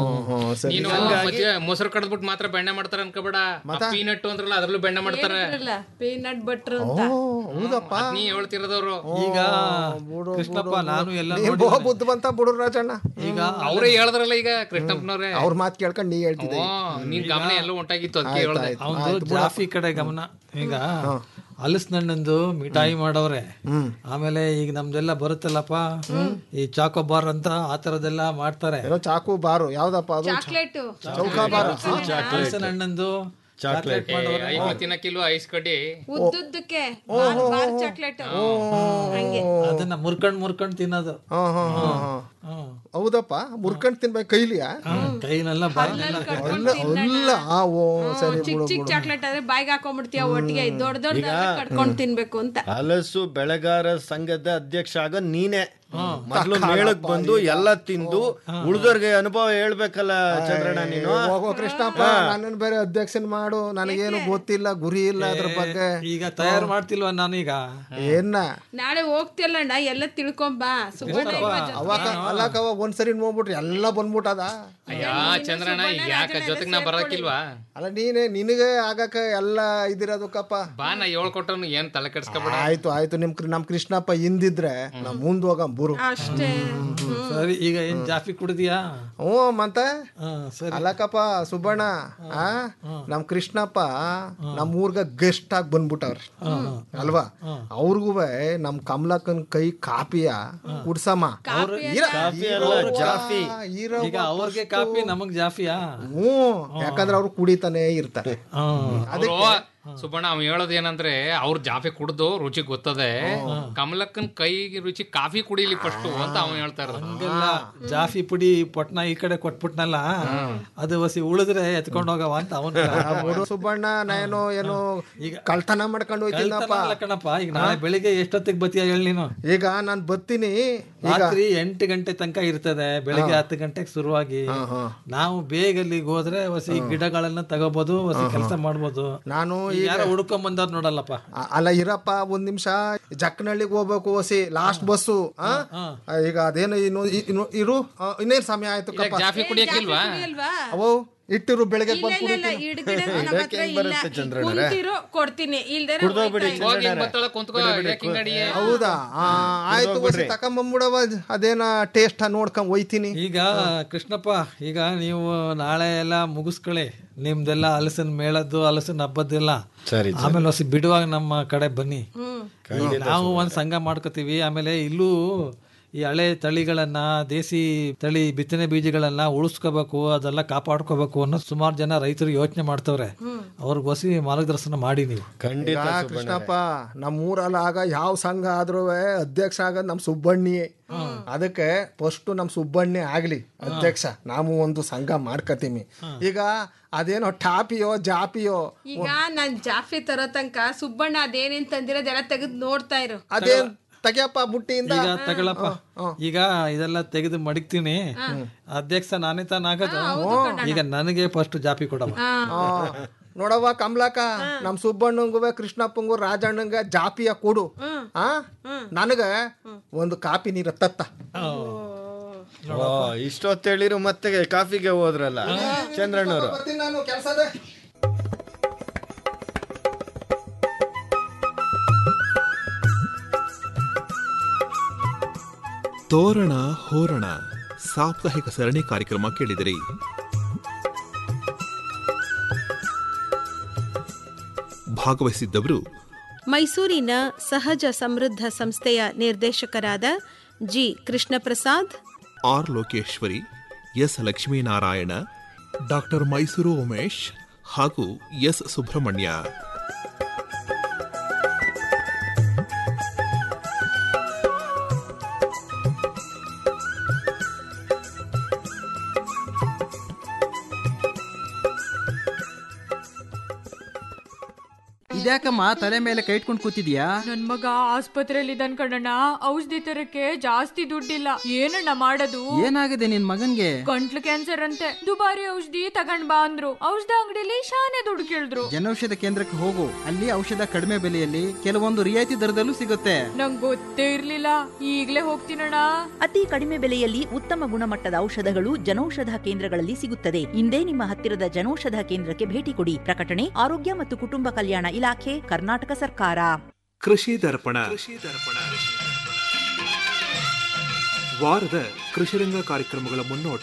ನೀನು ಮಧ್ಯ ಮೊಸರು ಕಡ್ದ್ಬಿಟ್ಟು ಮಾತ್ರ ಬೆಣ್ಣೆ ಮಾಡ್ತಾರೆ ಅನ್ಕೋಬೇಡ ಪೀನಟ್ ಅಂದ್ರಲ್ಲ ಅದ್ರಲ್ಲೂ ಬೆಣ್ಣೆ ಮಾಡ್ತಾರೆ ಪೀನಟ್ ಬಟ್ರ್ ಅಂತ ಹೌದಪ್ಪ ಅದ್ ನೀ ಹೇಳ್ತಿರೋದವ್ರು ಈಗ ಕೃಷ್ಣಪ್ಪ ನಾನು ಎಲ್ಲ ನೀ ನೋಡಿ ಬಹು ಬುದ್ಧಿವಂತ ಬಿಡು ರಾಜಣ್ಣ ಈಗ ಅವರೇ ಹೇಳಿದ್ರಲ್ಲ ಈಗ ಕೃಷ್ಣಪ್ಪನವ್ರೆ ಅವ್ರ ಮಾತು ಕೇಳ್ಕೊಂಡು ನೀ ಹೇಳ್ತಿದ್ದೆ ಓ ನೀನ್ ಗಮನ ಎಲ್ಲ ಉಂಟಾಗಿತ್ತು ಅದಕ್ಕೆ ಹೇಳ್ದೆ ಅವನು ಜಾಫಿ ಕಡೆ ಗಮನ ಈಗ ಹಲಸಿನಣ್ಣಂದು ಮಿಠಾಯಿ ಮಾಡವ್ರೆ ಆಮೇಲೆ ಈಗ ನಮ್ದೆಲ್ಲ ಬರುತ್ತಲ್ಲಪ್ಪ ಈ ಚಾಕೋಬಾರ್ ಅಂತ ಆ ತರದೆಲ್ಲ ಮಾಡ್ತಾರೆ ಏನೋ ಚಾಕು ಬಾರು ಯಾವ್ದಪ್ಪ ಅದು ಚಾಕ್ಲೇಟು ಚೌಕಾ ಬಾರು ಹಲಸಿನ ಹಣ್ಣಂದು ಚಾಕ್ಲೇಟ್ ಐವತ್ತು ತಿನ್ನಕ್ಕಿಲ್ವ ಐಸ್ ಕಡ್ಡಿ ಉದ್ದುದ್ದಕ್ಕೆ ಬಾರ್ ಬಾರ್ ಚಾಕ್ಲೇಟ್ ಹಂಗೆ ಅದನ್ನ ಮುರ್ಕೊಂಡ್ ಮುರ್ಕೊಂಡ್ ತಿನ್ನೋದು ಹಾ ಹಾ ಹಾ ಹಾ ಹೌದಪ್ಪ ಮುರ್ಕೊಂಡ್ ತಿನ್ಬೇಕು ಕೈಲಿಯಾ ಕೈನೆಲ್ಲ ಬಾಯಿನೆಲ್ಲ ಅಲ್ಲ ಅಲ್ಲ ಆ ಓ ಸರಿ ಚಿಕ್ಕ ಚಿಕ್ಕ ಚಾಕ್ಲೇಟ್ ಆದ್ರೆ ಬಾಯ್ಗೆ ಹಾಕೊಂಡ್ಬಿಡ್ತೀಯ ಒಟ್ಟಿಗೆ ದೊಡ್ಡ ದೊಡ್ಡ ಕಟ್ಕೊಂಡ್ ತಿನ್ಬೇಕು ಅಂತ ಹಲಸು ಬೆಳೆಗಾರ ಸಂಘದ ಅಧ್ಯಕ್ಷ ಆಗ ನೀನೆ ಮೊದ್ಲು ಮೇಳಕ್ ಬಂದು ಎಲ್ಲ ತಿಂದು ಉಳಿದೋರ್ಗೆ ಅನುಭವ ಹೇಳ್ಬೇಕಲ್ಲ ಚಂದ್ರಣ್ಣ ನೀನು ಹೋಗೋ ಕೃಷ್ಣಪ್ಪ ನನ್ನನ್ನು ಬೇರೆ ಅಧ್ಯಕ್ಷನ್ ಮಾಡು ನನಗೇನು ಗೊತ್ತಿಲ್ಲ ಗುರಿ ಇಲ್ಲ ಅದ್ರ ಬಗ್ಗೆ ಈಗ ತಯಾರು ಮಾಡ್ತಿಲ್ವ ನಾನೀಗ ಏನ ನಾಳೆ ಹೋಗ್ತಿಯಲ್ಲಣ್ಣ ಎಲ್ಲ ತಿಳ್ಕೊಂಬಾ ಸುಮ್ಮನೆ ಅವಾಗ ಅಲ್ಲಕ್ಕ ಅವಾಗ ಒಂದ್ಸರಿ ನೋಡ್ಬಿಟ್ರಿ ಎಲ್ಲ ಬಂದ್ಬಿಟ್ಟದ ಅಯ್ಯ ಚಂದ್ರಣ್ಣ ಯಾಕ ಜೊತೆಗ್ ನಾ ಬರಕಿಲ್ವಾ ಅಲ್ಲ ನೀನೆ ನಿನಗೆ ಆಗಕ ಎಲ್ಲ ಇದಿರೋದಕ್ಕಪ್ಪ ಬಾ ನಾ ಹೇಳ್ಕೊಟ್ಟವ್ನು ಏನ್ ತಲೆ ಕೆಡ್ಸ್ಕೊಬೇಡ ಆಯ್ತು ಆಯ್ತು ನಿಮ್ ಕೃ- ನಮ್ ಕೃಷ್ಣಪ್ಪ ಹಿಂದಿದ್ರೆ ನಾ ಮುಂದ್ ಹೋಗ ಬುರು ಅಷ್ಟೇ ಸರಿ ಈಗ ಏನ್ ಜಾಫಿ ಕುಡಿದ್ಯಾ ಹ್ಞೂ ಮತ್ತೆ ಸರಿ ಅಲ್ಲಕ್ಕಪ್ಪ ಸುಬ್ಬಣ್ಣ ಆ ನಮ್ ಕೃಷ್ಣಪ್ಪ ನಮ್ ಊರ್ಗ ಗೆಸ್ಟ್ ಆಗಿ ಬಂದ್ಬಿಟ್ಟವ್ರಿ ಅಲ್ವಾ ಅವ್ರಿಗೂ ನಮ್ ಕಮಲಕ್ಕನ್ ಕೈ ಕಾಪಿಯ ಕುಡ್ಸಮ್ಮ ಇರ- ಕಾಫಿ ಅಲ್ಲ ಜಾಫಿ ಇರೋ ಈಗ ಅವ್ರಿಗೆ ಕಾಪಿ ನಮಗ್ ಜಾಫಿಯಾ ಹ್ಞೂ ಯಾಕಂದ್ರೆ ಅವ್ರು ಕುಡಿತಾನೆ ಇರ್ತಾರೆ ಅವರು ಸುಬ್ಬಣ್ಣ ಅವ್ ಹೇಳೋದ್ ಏನಂದ್ರೆ ಅವ್ರ ಜಾಫಿ ಕುಡ್ದು ರುಚಿ ಗೊತ್ತದೆ ಕಮಲಕ್ಕನ್ ಕೈಗೆ ರುಚಿ ಕಾಫಿ ಕುಡಿಲಿ ಫಸ್ಟ್ ಅಂತ ಅವ್ ಹೇಳ್ತಾ ಇರೋದು ಹಂಗಲ್ಲ ಜಾಫಿ ಪುಡಿ ಪಟ್ನ ಈ ಕಡೆ ಕೊಟ್ಬಿಟ್ನಲ್ಲ ಅದು ವಸಿ ಉಳಿದ್ರೆ ಎತ್ಕೊಂಡ್ ಹೋಗವ ಅಂತ ಅವನ್ ಬಿಡು ಸುಬ್ಬಣ್ಣ ನಾನು ಏನು ಈಗ ಕಳ್ತನ ಮಾಡ್ಕೊಂಡು ಹೋಯ್ತೀನಪ್ಪ ಕಣಪ್ಪ ಈಗ ನಾಳೆ ಬೆಳಿಗ್ಗೆ ಎಷ್ಟೊತ್ತಿಗೆ ಬತ್ತೀಯ ಹೇಳಿ ನೀನು ಈಗ ನಾನ್ ಬರ್ತೀನಿ ಈಗ ರಾತ್ರಿ ಎಂಟು ಗಂಟೆ ತನಕ ಇರ್ತದೆ ಬೆಳಿಗ್ಗೆ ಹತ್ತು ಗಂಟೆಗೆ ಶುರುವಾಗಿ ನಾವು ಬೇಗ ಅಲ್ಲಿಗೆ ಹೋದ್ರೆ ಹೊಸಿ ಗಿಡಗಳನ್ನ ತಗೋಬಹುದು ಹೊಸಿ ಕೆಲಸ ಮಾಡ್ಬೋದು ನಾನು ಈಗ ಯಾರೋ ಹುಡ್ಕೊಂಡ್ ಬಂದವ್ರು ನೋಡಲ್ಲಪ್ಪ ಅ- ಅಲ್ಲ ಇರಪ್ಪ ಒಂದ್ ನಿಮಿಷ ಜಕ್ಕನಹಳ್ಳಿಗೆ ಹೋಗ್ಬೇಕು ಹೊಸಿ ಲಾಸ್ಟ್ ಬಸ್ಸು ಆ? ಈಗ ಅದೇನು ಇನ್ನು ಇನ್ನು ಇರು ಆ, ಇನ್ನೇನ್ ಸಮಯ ಆಯ್ತು ಕಪ್ಪ ಜಾಫಿ ಕುಡಿಯಕ್ಕಿಲ್ವಾ ಅಲ್ವಾ ಅವು ಇಟ್ಟಿರು ಬೆಳಗ್ಗೆ ಇಲ್ಲ ಬಂದು ಇಲ್ಲ ಇಲ್ಲ ಹಿಡ್ದಿರೋದು ನಮ್ಮ ಹತ್ರ ಇಲ್ಲ ಕುಂತಿರೋ ಕೊಡ್ತೀನಿ ಇಲ್ದೇ ಹೋಗಿ ಬತ್ತಳ ಕುಂತ್ಕೋ ಯಾಕೆ ಹಿಂಗ್ ನಡಿಯೆ? ಹೌದಾ ಆ, ಆಯ್ತು ಹೊಸಿ ತಕೊಂಬಂಬಿಡವ ಅದೇನ ಟೇಸ್ಟ್ ನೋಡ್ಕೊಂಡ್ ಹೋಯ್ತೀನಿ ಈಗ ಕೃಷ್ಣಪ್ಪ ಈಗ ನೀವು ನಾಳೆ ಎಲ್ಲ ಮುಗಿಸ್ಕೊಳ್ಳಿ ನಿಮ್ದೆಲ್ಲ ಹಲಸಿನ ಮೇಳದ್ದು ಹಲಸಿನ ಹಬ್ಬದ್ದೆಲ್ಲ ಸರಿ ಆಮೇಲೆ ಹೊಸಿ ಬಿಡುವಾಗ ನಮ್ಮ ಕಡೆ ಬನ್ನಿ ಈಗ ನಾವು ಒಂದ್ ಸಂಘ ಮಾಡ್ಕೋತೀವಿ ಆಮೇಲೆ ಇಲ್ಲೂ ಈ ಹಳೆ ತಳಿಗಳನ್ನ ದೇಸಿ ತಳಿ ಬಿತ್ತನೆ ಬೀಜಗಳನ್ನ ಉಳಿಸ್ಕೋಬೇಕು ಅದೆಲ್ಲ ಕಾಪಾಡ್ಕೋಬೇಕು ಅನ್ನೋ ಸುಮಾರು ಜನ ರೈತರು ಯೋಚನೆ ಮಾಡ್ತವ್ರೆ ಅವ್ರಿಗೆ ಹೊಸಿ ಮಾರ್ಗದರ್ಶನ ಮಾಡಿ ನೀವು ಖಂಡಿತ ಈಗ ಕೃಷ್ಣಪ್ಪ ನಮ್ಮೂರಲ್ಲಿ ಆಗ ಯಾವ ಸಂಘ ಆದ್ರೂ ಅಧ್ಯಕ್ಷ ಆಗೋದು ನಮ್ ಸುಬ್ಬಣ್ಣಿಯೇ ಅದಕ್ಕೆ ಫಸ್ಟ್ ನಮ್ ಸುಬ್ಬಣ್ಣೆ ಆಗ್ಲಿ ಅಧ್ಯಕ್ಷ ನಾವು ಒಂದು ಸಂಘ ಮಾಡ್ಕತೀವಿ ಈಗ ಅದೇನೋ ಟಾಪಿಯೋ ಜಾಪಿಯೋ ಈಗ ನಾನ್ ಜಾಫಿ ತರೋ ತನಕ ಸುಬ್ಬಣ್ಣ ಅದೇನೇನ್ ತಂದಿರೋದೆಲ್ಲ ತೆಗೆದು ನೋಡ್ತಾ ಇರು ಅದೇನ್ ತೆಗಿಯಪ್ಪ ಬುಟ್ಟಿಯಿಂದ ಈಗ ತಗೊಳಪ್ಪ ಈಗ ಇದೆಲ್ಲ ತೆಗೆದು ಮಡಗ್ತೀನಿ ಅಧ್ಯಕ್ಷ ನಾನೇ ತಾನಾಗದು ಈಗ ನನಗೆ ಫಸ್ಟ್ ಜಾಪಿ ಕೊಡವ ಆ, ನೋಡವ್ವ ಕಮಲಾಕ ನಮ್ ಸುಬ್ಬಣ್ಣಂಗೂ ಕೃಷ್ಣಪ್ಪಂಗೂ ರಾಜಣ್ಣಂಗ ಜಾಪಿಯ ಕೊಡು ಆ ನನಗ ಒಂದು ಕಾಪಿ ನೀರ ತತ್ತ ಇಷ್ಟೊತ್ತೇಳಿರು ಮತ್ತೆ ಕಾಫಿಗೆ ಹೋದ್ರಲ್ಲ ಚಂದ್ರಣ್ಣವರು ಬರ್ತೀನಿ ನಾನು ಕೆಲ್ಸದ ತೋರಣ ಹೋರಣ ಸಾಪ್ತಾಹಿಕ ಸರಣಿ ಕಾರ್ಯಕ್ರಮ ಕೇಳಿದಿರಿ ಭಾಗವಹಿಸಿದ್ದವರು ಮೈಸೂರಿನ ಸಹಜ ಸಮೃದ್ಧ ಸಂಸ್ಥೆಯ ನಿರ್ದೇಶಕರಾದ G Krishnaprasad R Lokeshwari S Lakshminarayana doctor Mysuru Umesh ಹಾಗೂ ಎಸ್ ಸುಬ್ರಹ್ಮಣ್ಯ ಇದ್ಯಾಕಮ್ಮ ತಲೆ ಮೇಲೆ ಕೈ ಇಟ್ಕೊಂಡು ಕೂತಿದ್ಯಾ ನನ್ ಮಗ ಆಸ್ಪತ್ರೆಯಲ್ಲಿ ಇದ್ದಾನ್ ಕಣಣ್ಣ ಔಷಧಿ ತರಕ್ಕೆ ಜಾಸ್ತಿ ದುಡ್ಡಿಲ್ಲ ಏನಣ್ಣ ಮಾಡೋದು ಏನಾಗಿದೆ ನಿನ್ ಮಗನ್ಗೆ ಗಂಟ್ಲು ಕ್ಯಾನ್ಸರ್ ಅಂತೆ ದುಬಾರಿ ಔಷಧಿ ತಗೊಂಡ್ ಬಾ ಅಂದ್ರು ಔಷಧ ಅಂಗಡಿಲಿ ಶಾನೆ ದುಡ್ಡು ಕೇಳಿದ್ರು ಜನೌಷಧ ಕೇಂದ್ರಕ್ಕೆ ಹೋಗು ಅಲ್ಲಿ ಔಷಧ ಕಡಿಮೆ ಬೆಲೆಯಲ್ಲಿ ಕೆಲವೊಂದು ರಿಯಾಯಿತಿ ದರದಲ್ಲೂ ಸಿಗುತ್ತೆ ನಂಗ್ ಗೊತ್ತೇ ಇರ್ಲಿಲ್ಲ ಈಗ್ಲೇ ಹೋಗ್ತೀನಣ್ಣ ಅತಿ ಕಡಿಮೆ ಬೆಲೆಯಲ್ಲಿ ಉತ್ತಮ ಗುಣಮಟ್ಟದ ಔಷಧಗಳು ಜನೌಷಧ ಕೇಂದ್ರಗಳಲ್ಲಿ ಸಿಗುತ್ತದೆ ಇಂದೇ ನಿಮ್ಮ ಹತ್ತಿರದ ಜನೌಷಧ ಕೇಂದ್ರಕ್ಕೆ ಭೇಟಿ ಕೊಡಿ ಪ್ರಕಟಣೆ ಆರೋಗ್ಯ ಮತ್ತು ಕುಟುಂಬ ಕಲ್ಯಾಣ ಇಲಾಖೆ ಕರ್ನಾಟಕ ಸರ್ಕಾರ ಕೃಷಿ ದರ್ಪಣ ವಾರದ ಕೃಷಿರಂಗ ಕಾರ್ಯಕ್ರಮಗಳ ಮುನ್ನೋಟ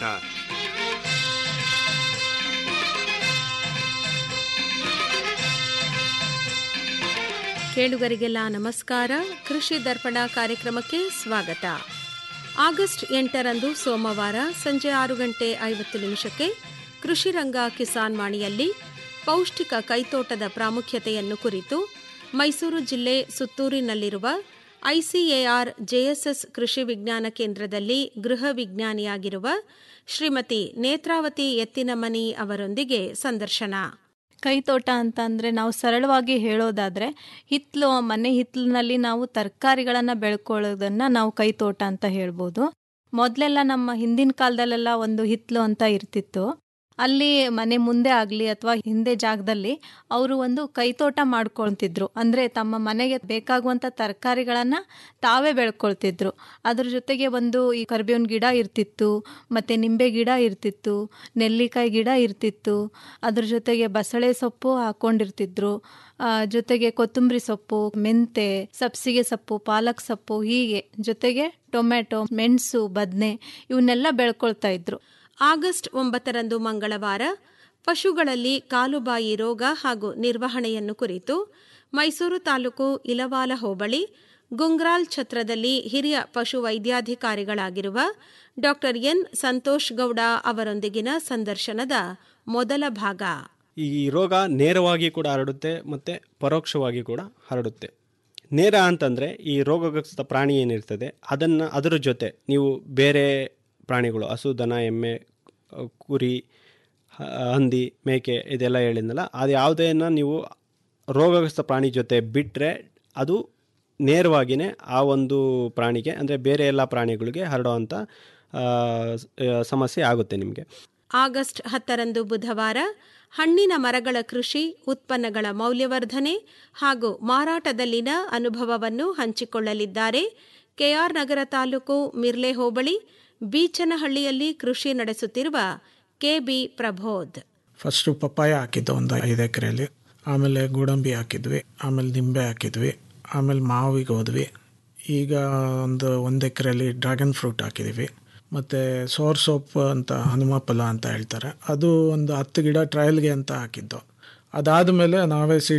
ಕೇಳುಗರಿಗೆಲ್ಲ ನಮಸ್ಕಾರ ಕೃಷಿ ದರ್ಪಣ ಕಾರ್ಯಕ್ರಮಕ್ಕೆ ಸ್ವಾಗತ ಆಗಸ್ಟ್ ಎಂಟರಂದು ಸೋಮವಾರ ಸಂಜೆ ಆರು ಗಂಟೆ ಐವತ್ತು ನಿಮಿಷಕ್ಕೆ ಕೃಷಿ ರಂಗ ಕಿಸಾನ್ ವಾಣಿಯಲ್ಲಿ ಪೌಷ್ಟಿಕ ಕೈತೋಟದ ಪ್ರಾಮುಖ್ಯತೆಯನ್ನು ಕುರಿತು ಮೈಸೂರು ಜಿಲ್ಲೆ ಸುತ್ತೂರಿನಲ್ಲಿರುವ ಐಸಿಎಆರ್ ಜೆಎಸ್ಎಸ್ ಕೃಷಿ ವಿಜ್ಞಾನ ಕೇಂದ್ರದಲ್ಲಿ ಗೃಹ ವಿಜ್ಞಾನಿಯಾಗಿರುವ ಶ್ರೀಮತಿ ನೇತ್ರಾವತಿ ಎತ್ತಿನಮನಿ ಅವರೊಂದಿಗೆ ಸಂದರ್ಶನ ಕೈತೋಟ ಅಂತ ಅಂದರೆ ನಾವು ಸರಳವಾಗಿ ಹೇಳೋದಾದರೆ ಹಿತ್ತಲು ಮನೆ ಹಿತ್ತಲಿನಲ್ಲಿ ನಾವು ತರಕಾರಿಗಳನ್ನು ಬೆಳ್ಕೊಳ್ಳೋದನ್ನು ನಾವು ಕೈತೋಟ ಅಂತ ಹೇಳ್ಬೋದು ಮೊದಲೆಲ್ಲ ನಮ್ಮ ಹಿಂದಿನ ಕಾಲದಲ್ಲೆಲ್ಲ ಒಂದು ಹಿತ್ತಲು ಅಂತ ಇರ್ತಿತ್ತು ಅಲ್ಲಿ ಮನೆ ಮುಂದೆ ಆಗಲಿ ಅಥವಾ ಹಿಂದೆ ಜಾಗದಲ್ಲಿ ಅವರು ಒಂದು ಕೈತೋಟ ಮಾಡ್ಕೊಳ್ತಿದ್ರು ಅಂದರೆ ತಮ್ಮ ಮನೆಗೆ ಬೇಕಾಗುವಂಥ ತರಕಾರಿಗಳನ್ನು ತಾವೇ ಬೆಳ್ಕೊಳ್ತಿದ್ರು ಅದ್ರ ಜೊತೆಗೆ ಒಂದು ಈ ಕರಿಬೇವಿನ ಗಿಡ ಇರ್ತಿತ್ತು ಮತ್ತು ನಿಂಬೆ ಗಿಡ ಇರ್ತಿತ್ತು ನೆಲ್ಲಿಕಾಯಿ ಗಿಡ ಇರ್ತಿತ್ತು ಅದ್ರ ಜೊತೆಗೆ ಬಸಳೆ ಸೊಪ್ಪು ಹಾಕ್ಕೊಂಡಿರ್ತಿದ್ರು ಆ, ಜೊತೆಗೆ ಕೊತ್ತಂಬರಿ ಸೊಪ್ಪು ಮೆಂತೆ ಸಬ್ಸಿಗೆ ಸೊಪ್ಪು ಪಾಲಕ್ ಸೊಪ್ಪು ಹೀಗೆ ಜೊತೆಗೆ ಟೊಮೆಟೊ ಮೆಣಸು ಬದನೆ ಇವನ್ನೆಲ್ಲ ಬೆಳ್ಕೊಳ್ತಾ ಇದ್ರು ಆಗಸ್ಟ್ ಒಂಬತ್ತರಂದು ಮಂಗಳವಾರ ಪಶುಗಳಲ್ಲಿ ಕಾಲುಬಾಯಿ ರೋಗ ಹಾಗೂ ನಿರ್ವಹಣೆಯನ್ನು ಕುರಿತು ಮೈಸೂರು ತಾಲೂಕು ಇಲವಾಲ ಹೋಬಳಿ ಗುಂಗ್ರಾಲ್ ಛತ್ರದಲ್ಲಿ ಹಿರಿಯ ಪಶು ವೈದ್ಯಾಧಿಕಾರಿಗಳಾಗಿರುವ ಡಾಕ್ಟರ್ ಎನ್ ಸಂತೋಷ್ ಗೌಡ ಅವರೊಂದಿಗಿನ ಸಂದರ್ಶನದ ಮೊದಲ ಭಾಗ ಈ ರೋಗ ನೇರವಾಗಿ ಕೂಡ ಹರಡುತ್ತೆ ಮತ್ತು ಪರೋಕ್ಷವಾಗಿ ಕೂಡ ಹರಡುತ್ತೆ ನೇರ ಅಂತಂದರೆ ಈ ರೋಗಗ್ರಸ್ತ ಪ್ರಾಣಿ ಏನಿರ್ತದೆ ಅದನ್ನು ಅದರ ಜೊತೆ ನೀವು ಬೇರೆ ಪ್ರಾಣಿಗಳು ಹಸು ದನ ಎಮ್ಮೆ ಅಹ್, ಕುರಿ ಹ- ಹಂದಿ ಮೇಕೆ ಇದೆಲ್ಲ ಹೇಳಿದ್ನಲ್ಲ ಅದು ಯಾವುದೇನ ನೀವು ರೋಗಗ್ರಸ್ತ ಪ್ರಾಣಿ ಜೊತೆ ಬಿಟ್ಟರೆ ಅದು ನೇರವಾಗಿಯೇ ಆ ಒಂದು ಪ್ರಾಣಿಗೆ ಅಂದರೆ ಬೇರೆ ಎಲ್ಲ ಪ್ರಾಣಿಗಳಿಗೆ ಹರಡುವಂಥ ಆ, ಸ- ಆ, ಸಮಸ್ಯೆ ಆಗುತ್ತೆ ನಿಮಗೆ ಆಗಸ್ಟ್ ಹತ್ತರಂದು ಬುಧವಾರ ಹಣ್ಣಿನ ಮರಗಳ ಕೃಷಿ ಉತ್ಪನ್ನಗಳ ಮೌಲ್ಯವರ್ಧನೆ ಹಾಗೂ ಮಾರಾಟದಲ್ಲಿನ ಅನುಭವವನ್ನು ಹಂಚಿಕೊಳ್ಳಲಿದ್ದಾರೆ ಕೆಆರ್ ನಗರ ತಾಲೂಕು ಮಿರ್ಲೆ ಹೋಬಳಿ ಬೀಚನಹಳ್ಳಿಯಲ್ಲಿ ಕೃಷಿ ನಡೆಸುತ್ತಿರುವ ಕೆಬಿ ಪ್ರಬೋಧ್ ಫಸ್ಟು ಪಪ್ಪಾಯ ಹಾಕಿದ್ದು ಒಂದು ಐದು ಎಕರೆಯಲ್ಲಿ ಆಮೇಲೆ ಗೋಡಂಬಿ ಹಾಕಿದ್ವಿ ಆಮೇಲೆ ನಿಂಬೆ ಹಾಕಿದ್ವಿ ಆಮೇಲೆ ಮಾವಿಗೆ ಹೋದ್ವಿ ಈಗ ಒಂದು ಒಂದು ಎಕರೆಯಲ್ಲಿ ಡ್ರ್ಯಾಗನ್ ಫ್ರೂಟ್ ಹಾಕಿದ್ದೀವಿ ಮತ್ತು ಸೋರ್ ಸೋಪ್ ಅಂತ ಹನುಮ ಫಲ ಅಂತ ಹೇಳ್ತಾರೆ ಅದು ಒಂದು ಹತ್ತು ಗಿಡ ಟ್ರಯಲ್ಗೆ ಅಂತ ಹಾಕಿದ್ದು ಅದಾದಮೇಲೆ ನಾವೇ ಸೀಡ್